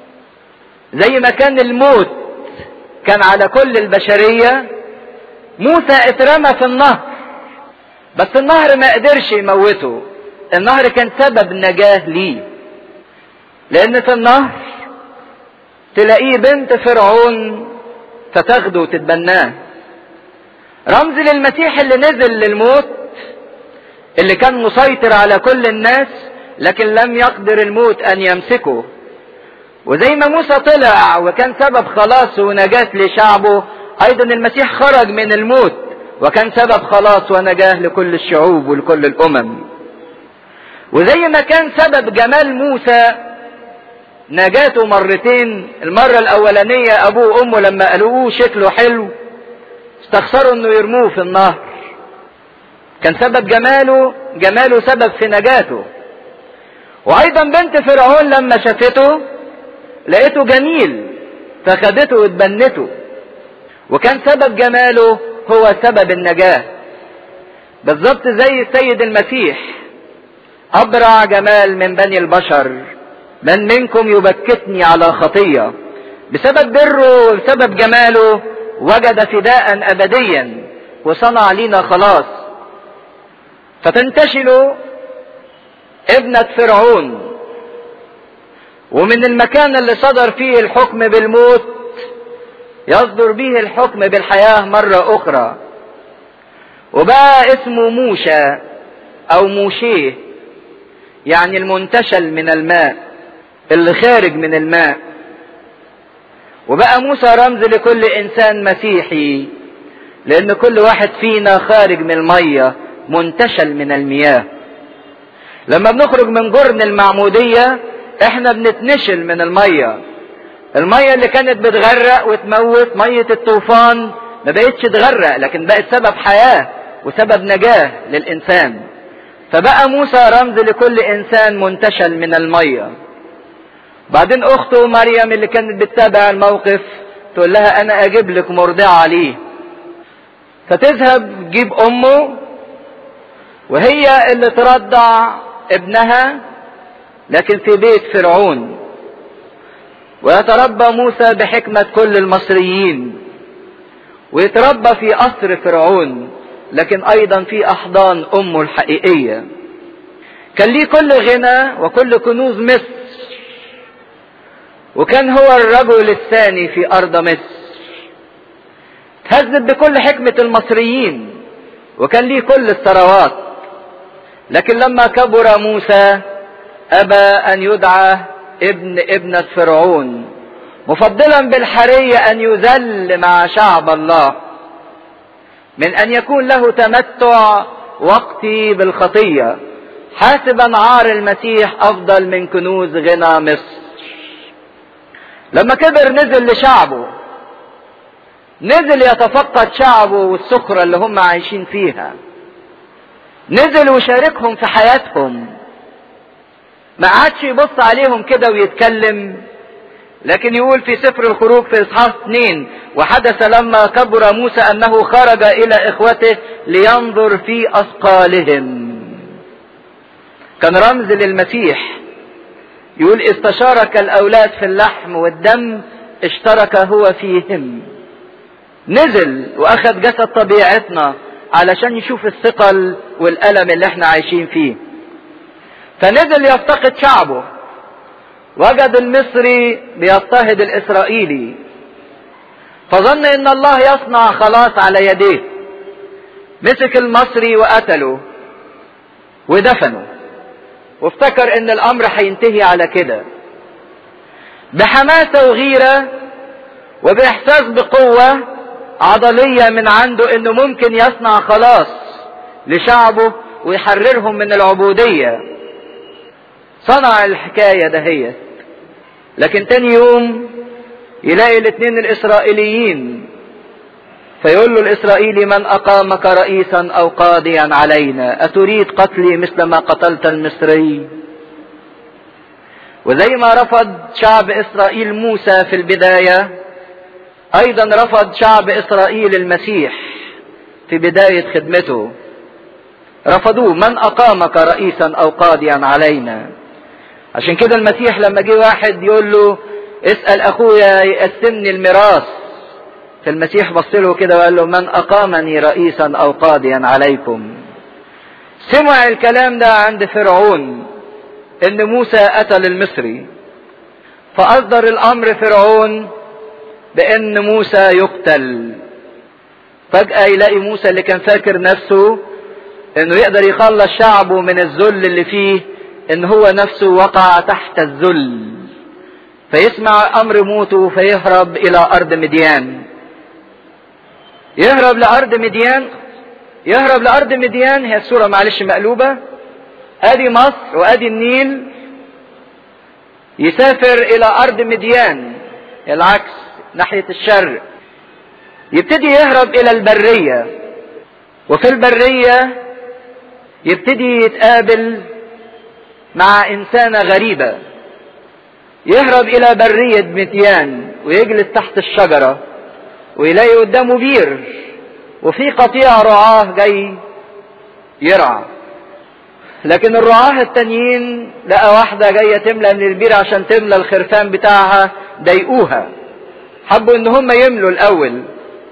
A: زي ما كان الموت كان على كل البشرية موسى اترمى في النهر بس النهر ما قدرش يموته النهر كان سبب نجاة ليه لان في النهر تلاقيه بنت فرعون فتاخده وتتبناه رمز للمسيح اللي نزل للموت اللي كان مسيطر على كل الناس لكن لم يقدر الموت ان يمسكه وزي ما موسى طلع وكان سبب خلاص ونجاة لشعبه ايضا المسيح خرج من الموت وكان سبب خلاص ونجاة لكل الشعوب ولكل الامم وزي ما كان سبب جمال موسى نجاته مرتين المرة الاولانية ابوه وامه لما قالوه شكله حلو استخسروا انه يرموه في النهر كان سبب جماله جماله سبب في نجاته وايضا بنت فرعون لما شافته لقيته جميل فخدته واتبنته وكان سبب جماله هو سبب النجاة بالظبط زي السيد المسيح أبرع جمال من بني البشر من منكم يبكتني على خطية بسبب بره وبسبب جماله وجد فداء أبديا وصنع لنا خلاص فتنتشل ابنة فرعون ومن المكان اللي صدر فيه الحكم بالموت يصدر به الحكم بالحياة مرة أخرى وبقى اسمه موشى أو موشيه يعني المنتشل من الماء اللي خارج من الماء وبقى موسى رمز لكل إنسان مسيحي لأن كل واحد فينا خارج من المية منتشل من المياه لما بنخرج من جرن المعمودية احنا بنتنشل من المية المية اللي كانت بتغرق وتموت مية الطوفان ما بقتش تغرق لكن بقت سبب حياة وسبب نجاة للإنسان فبقى موسى رمز لكل إنسان منتشل من المية بعدين أخته مريم اللي كانت بتتابع الموقف تقول لها أنا أجيب لك مرضعة ليه فتذهب تجيب أمه وهي اللي ترضع ابنها لكن في بيت فرعون ويتربى موسى بحكمة كل المصريين ويتربى في قصر فرعون لكن أيضا في أحضان أمه الحقيقية كان ليه كل غنى وكل كنوز مصر وكان هو الرجل الثاني في أرض مصر تهذب بكل حكمة المصريين وكان ليه كل الثروات لكن لما كبر موسى أبى أن يدعى ابن ابنة فرعون مفضلا بالحرية أن يذل مع شعب الله من أن يكون له تمتع وقتي بالخطية حاسبا عار المسيح أفضل من كنوز غنى مصر لما كبر نزل لشعبه نزل يتفقد شعبه والسخرة اللي هم عايشين فيها نزل وشاركهم في حياتهم ما عادش يبص عليهم كده ويتكلم لكن يقول في سفر الخروج في اصحاح اثنين وحدث لما كبر موسى انه خرج الى اخوته لينظر في اثقالهم كان رمز للمسيح يقول استشارك الاولاد في اللحم والدم اشترك هو فيهم نزل واخذ جسد طبيعتنا علشان يشوف الثقل والالم اللي احنا عايشين فيه فنزل يفتقد شعبه وجد المصري بيضطهد الاسرائيلي فظن ان الله يصنع خلاص على يديه مسك المصري وقتله ودفنه وافتكر ان الامر هينتهي على كده بحماسه وغيره وباحساس بقوه عضليه من عنده انه ممكن يصنع خلاص لشعبه ويحررهم من العبوديه صنع الحكايه دهيت لكن تاني يوم يلاقي الاثنين الاسرائيليين فيقول له الاسرائيلي من اقامك رئيسا او قاضيا علينا اتريد قتلي مثل ما قتلت المصري وزي ما رفض شعب اسرائيل موسى في البدايه ايضا رفض شعب اسرائيل المسيح في بدايه خدمته رفضوه من اقامك رئيسا او قاضيا علينا عشان كده المسيح لما جه واحد يقول له اسال اخويا يقسمني الميراث فالمسيح بص له كده وقال له من اقامني رئيسا او قاضيا عليكم سمع الكلام ده عند فرعون ان موسى قتل المصري فاصدر الامر فرعون بان موسى يقتل فجأة يلاقي موسى اللي كان فاكر نفسه انه يقدر يخلص شعبه من الذل اللي فيه ان هو نفسه وقع تحت الذل فيسمع امر موته فيهرب الى ارض مديان يهرب لارض مديان يهرب لارض مديان هي الصوره معلش مقلوبه ادي مصر وادي النيل يسافر الى ارض مديان العكس ناحيه الشرق يبتدي يهرب الى البريه وفي البريه يبتدي يتقابل مع انسانه غريبه يهرب الى بريه مديان ويجلس تحت الشجره ويلاقي قدامه بير وفي قطيع رعاه جاي يرعى لكن الرعاه التانيين لقى واحدة جاية تملى من البير عشان تملى الخرفان بتاعها ضايقوها حبوا ان هم يملوا الاول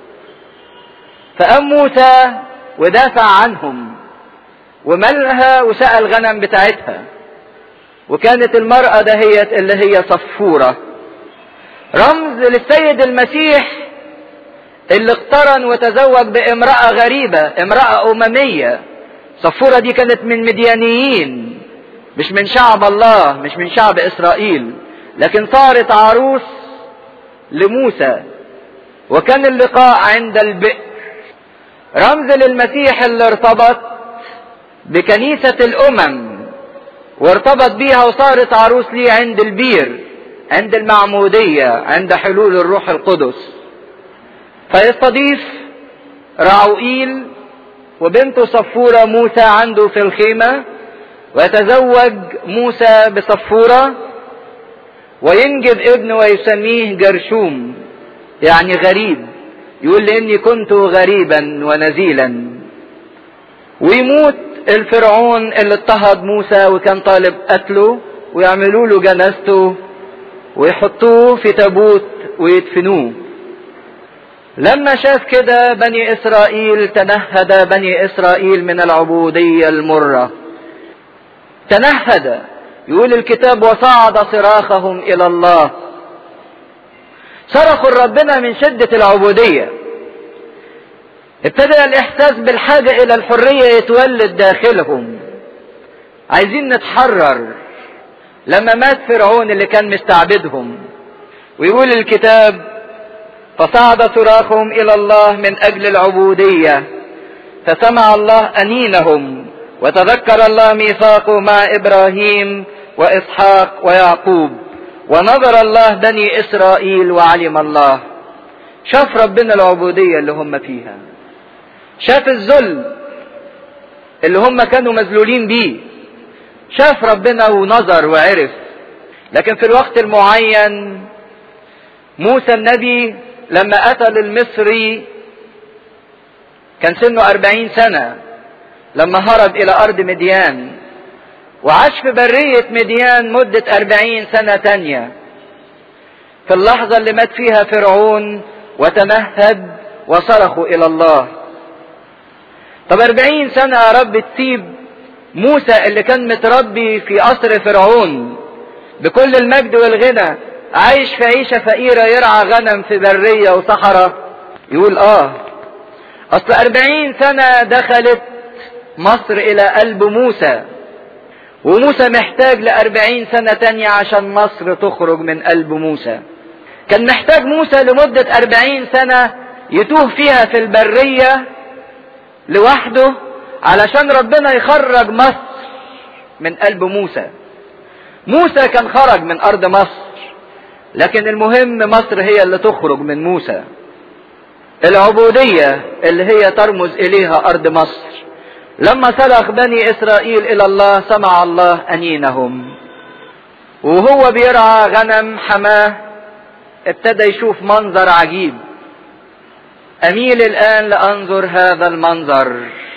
A: فقام موسى ودافع عنهم وملها وسقى الغنم بتاعتها وكانت المرأة دهيت اللي هي صفورة رمز للسيد المسيح اللي اقترن وتزوج بامرأة غريبة امرأة أممية صفورة دي كانت من مديانيين مش من شعب الله مش من شعب إسرائيل لكن صارت عروس لموسى وكان اللقاء عند البئر رمز للمسيح اللي ارتبط بكنيسة الأمم وارتبط بيها وصارت عروس ليه عند البير عند المعمودية عند حلول الروح القدس فيستضيف راعوئيل وبنته صفورة موسى عنده في الخيمة ويتزوج موسى بصفورة وينجب ابنه ويسميه جرشوم يعني غريب يقول لاني كنت غريبا ونزيلا ويموت الفرعون اللي اضطهد موسى وكان طالب قتله ويعملوا له جنازته ويحطوه في تابوت ويدفنوه لما شاف كده بني اسرائيل تنهد بني اسرائيل من العبوديه المره تنهد يقول الكتاب وصعد صراخهم الى الله صرخوا ربنا من شده العبوديه ابتدى الاحساس بالحاجه الى الحريه يتولد داخلهم عايزين نتحرر لما مات فرعون اللي كان مستعبدهم ويقول الكتاب فصعد صراخهم الى الله من اجل العبوديه فسمع الله انينهم وتذكر الله ميثاقه مع ابراهيم واسحاق ويعقوب ونظر الله بني اسرائيل وعلم الله شاف ربنا العبوديه اللي هم فيها شاف الذل اللي هم كانوا مذلولين بيه شاف ربنا ونظر وعرف لكن في الوقت المعين موسى النبي لما قتل المصري كان سنه أربعين سنة لما هرب إلى أرض مديان وعاش في برية مديان مدة أربعين سنة تانية في اللحظة اللي مات فيها فرعون وتمهد وصرخوا إلى الله طب أربعين سنة يا رب تسيب موسى اللي كان متربي في قصر فرعون بكل المجد والغنى عايش في عيشة فقيرة يرعى غنم في برية وصحراء يقول اه اصل اربعين سنة دخلت مصر الى قلب موسى وموسى محتاج لأربعين سنة تانية عشان مصر تخرج من قلب موسى كان محتاج موسى لمدة أربعين سنة يتوه فيها في البرية لوحده علشان ربنا يخرج مصر من قلب موسى موسى كان خرج من أرض مصر لكن المهم مصر هي اللي تخرج من موسى العبودية اللي هي ترمز إليها أرض مصر لما صرخ بني إسرائيل إلى الله سمع الله أنينهم وهو بيرعى غنم حماه ابتدى يشوف منظر عجيب أميل الآن لأنظر هذا المنظر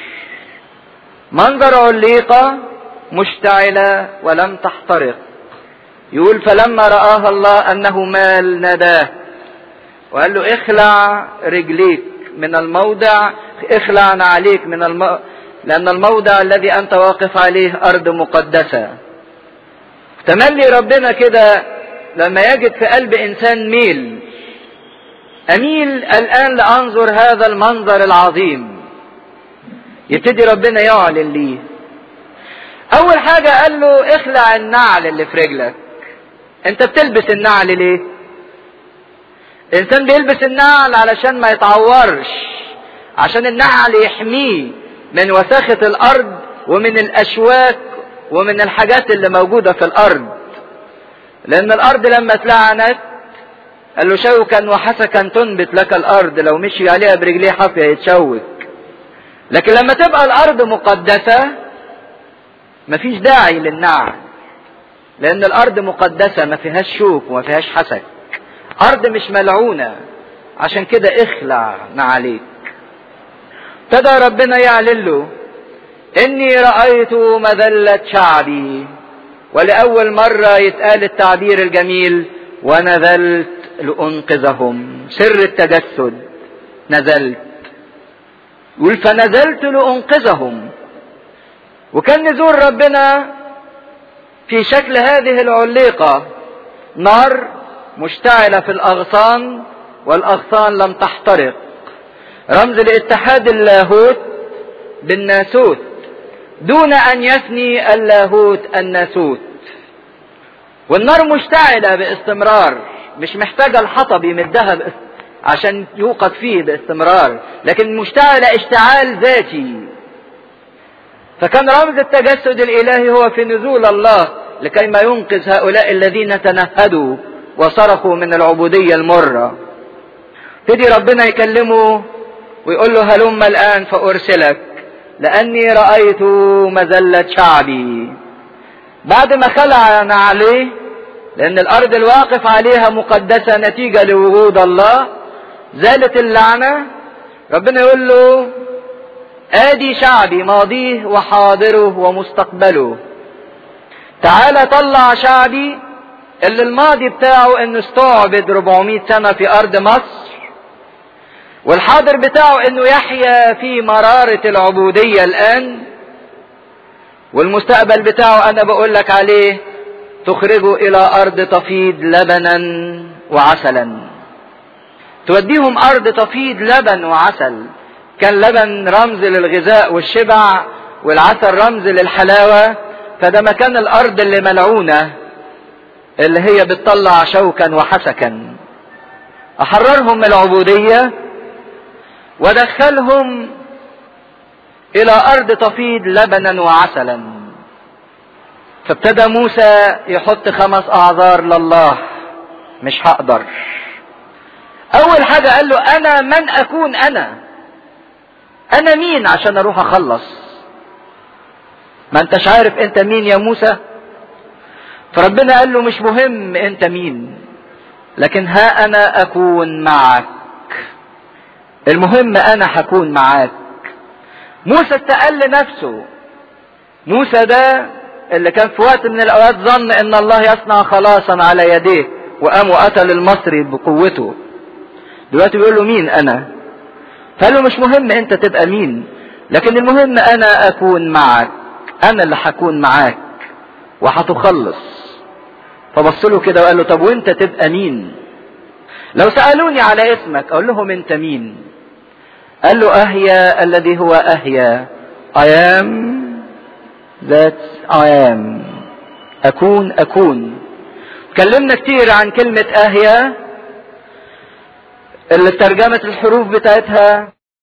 A: منظر عليقة مشتعلة ولم تحترق يقول فلما رآها الله أنه مال نداه وقال له اخلع رجليك من الموضع اخلع عليك من الم... لأن الموضع الذي أنت واقف عليه أرض مقدسة تملي ربنا كده لما يجد في قلب إنسان ميل أميل الآن لأنظر هذا المنظر العظيم يبتدي ربنا يعلن ليه اول حاجة قال له اخلع النعل اللي في رجلك انت بتلبس النعل ليه الانسان بيلبس النعل علشان ما يتعورش عشان النعل يحميه من وساخة الارض ومن الاشواك ومن الحاجات اللي موجودة في الارض لان الارض لما اتلعنت قال له شوكا وحسكا تنبت لك الارض لو مشي عليها برجليه حافية يتشوك لكن لما تبقى الارض مقدسة مفيش داعي للنعل لان الارض مقدسة ما فيهاش شوك وما فيهاش حسك ارض مش ملعونة عشان كده اخلع نعليك ابتدى ربنا يعلن له اني رأيت مذلة شعبي ولأول مرة يتقال التعبير الجميل ونزلت لأنقذهم سر التجسد نزلت يقول فنزلت لأنقذهم وكان نزول ربنا في شكل هذه العليقة نار مشتعلة في الأغصان والأغصان لم تحترق رمز لاتحاد اللاهوت بالناسوت دون أن يثني اللاهوت الناسوت والنار مشتعلة باستمرار مش محتاجة الحطب يمدها عشان يوقد فيه باستمرار لكن مشتعلة اشتعال ذاتي فكان رمز التجسد الإلهي هو في نزول الله لكي ما ينقذ هؤلاء الذين تنهدوا وصرخوا من العبودية المرة تدي ربنا يكلمه ويقول له هلم الآن فأرسلك لأني رأيت مذلة شعبي بعد ما خلع عليه لأن الأرض الواقف عليها مقدسة نتيجة لوجود الله زالت اللعنة ربنا يقول له آدي شعبي ماضيه وحاضره ومستقبله تعالى طلع شعبي اللي الماضي بتاعه انه استعبد 400 سنة في ارض مصر والحاضر بتاعه انه يحيا في مرارة العبودية الان والمستقبل بتاعه انا بقول لك عليه تخرجه الى ارض تفيض لبنا وعسلا توديهم ارض تفيض لبن وعسل كان لبن رمز للغذاء والشبع والعسل رمز للحلاوة فده مكان الارض اللي ملعونة اللي هي بتطلع شوكا وحسكا احررهم من العبودية ودخلهم الى ارض تفيض لبنا وعسلا فابتدى موسى يحط خمس اعذار لله مش هقدر اول حاجة قال له انا من اكون انا انا مين عشان اروح اخلص ما انتش عارف انت مين يا موسى فربنا قال له مش مهم انت مين لكن ها انا اكون معك المهم انا هكون معاك موسى استقل نفسه موسى ده اللي كان في وقت من الاوقات ظن ان الله يصنع خلاصا على يديه وقام وقتل المصري بقوته دلوقتي بيقول له مين انا فقال له مش مهم انت تبقى مين لكن المهم انا اكون معك انا اللي هكون معاك وهتخلص فبص له كده وقال له طب وانت تبقى مين لو سألوني على اسمك اقول لهم انت مين قال له اهيا الذي هو اهيا I am that I am اكون اكون اتكلمنا كتير عن كلمة اهيا اللي ترجمت الحروف بتاعتها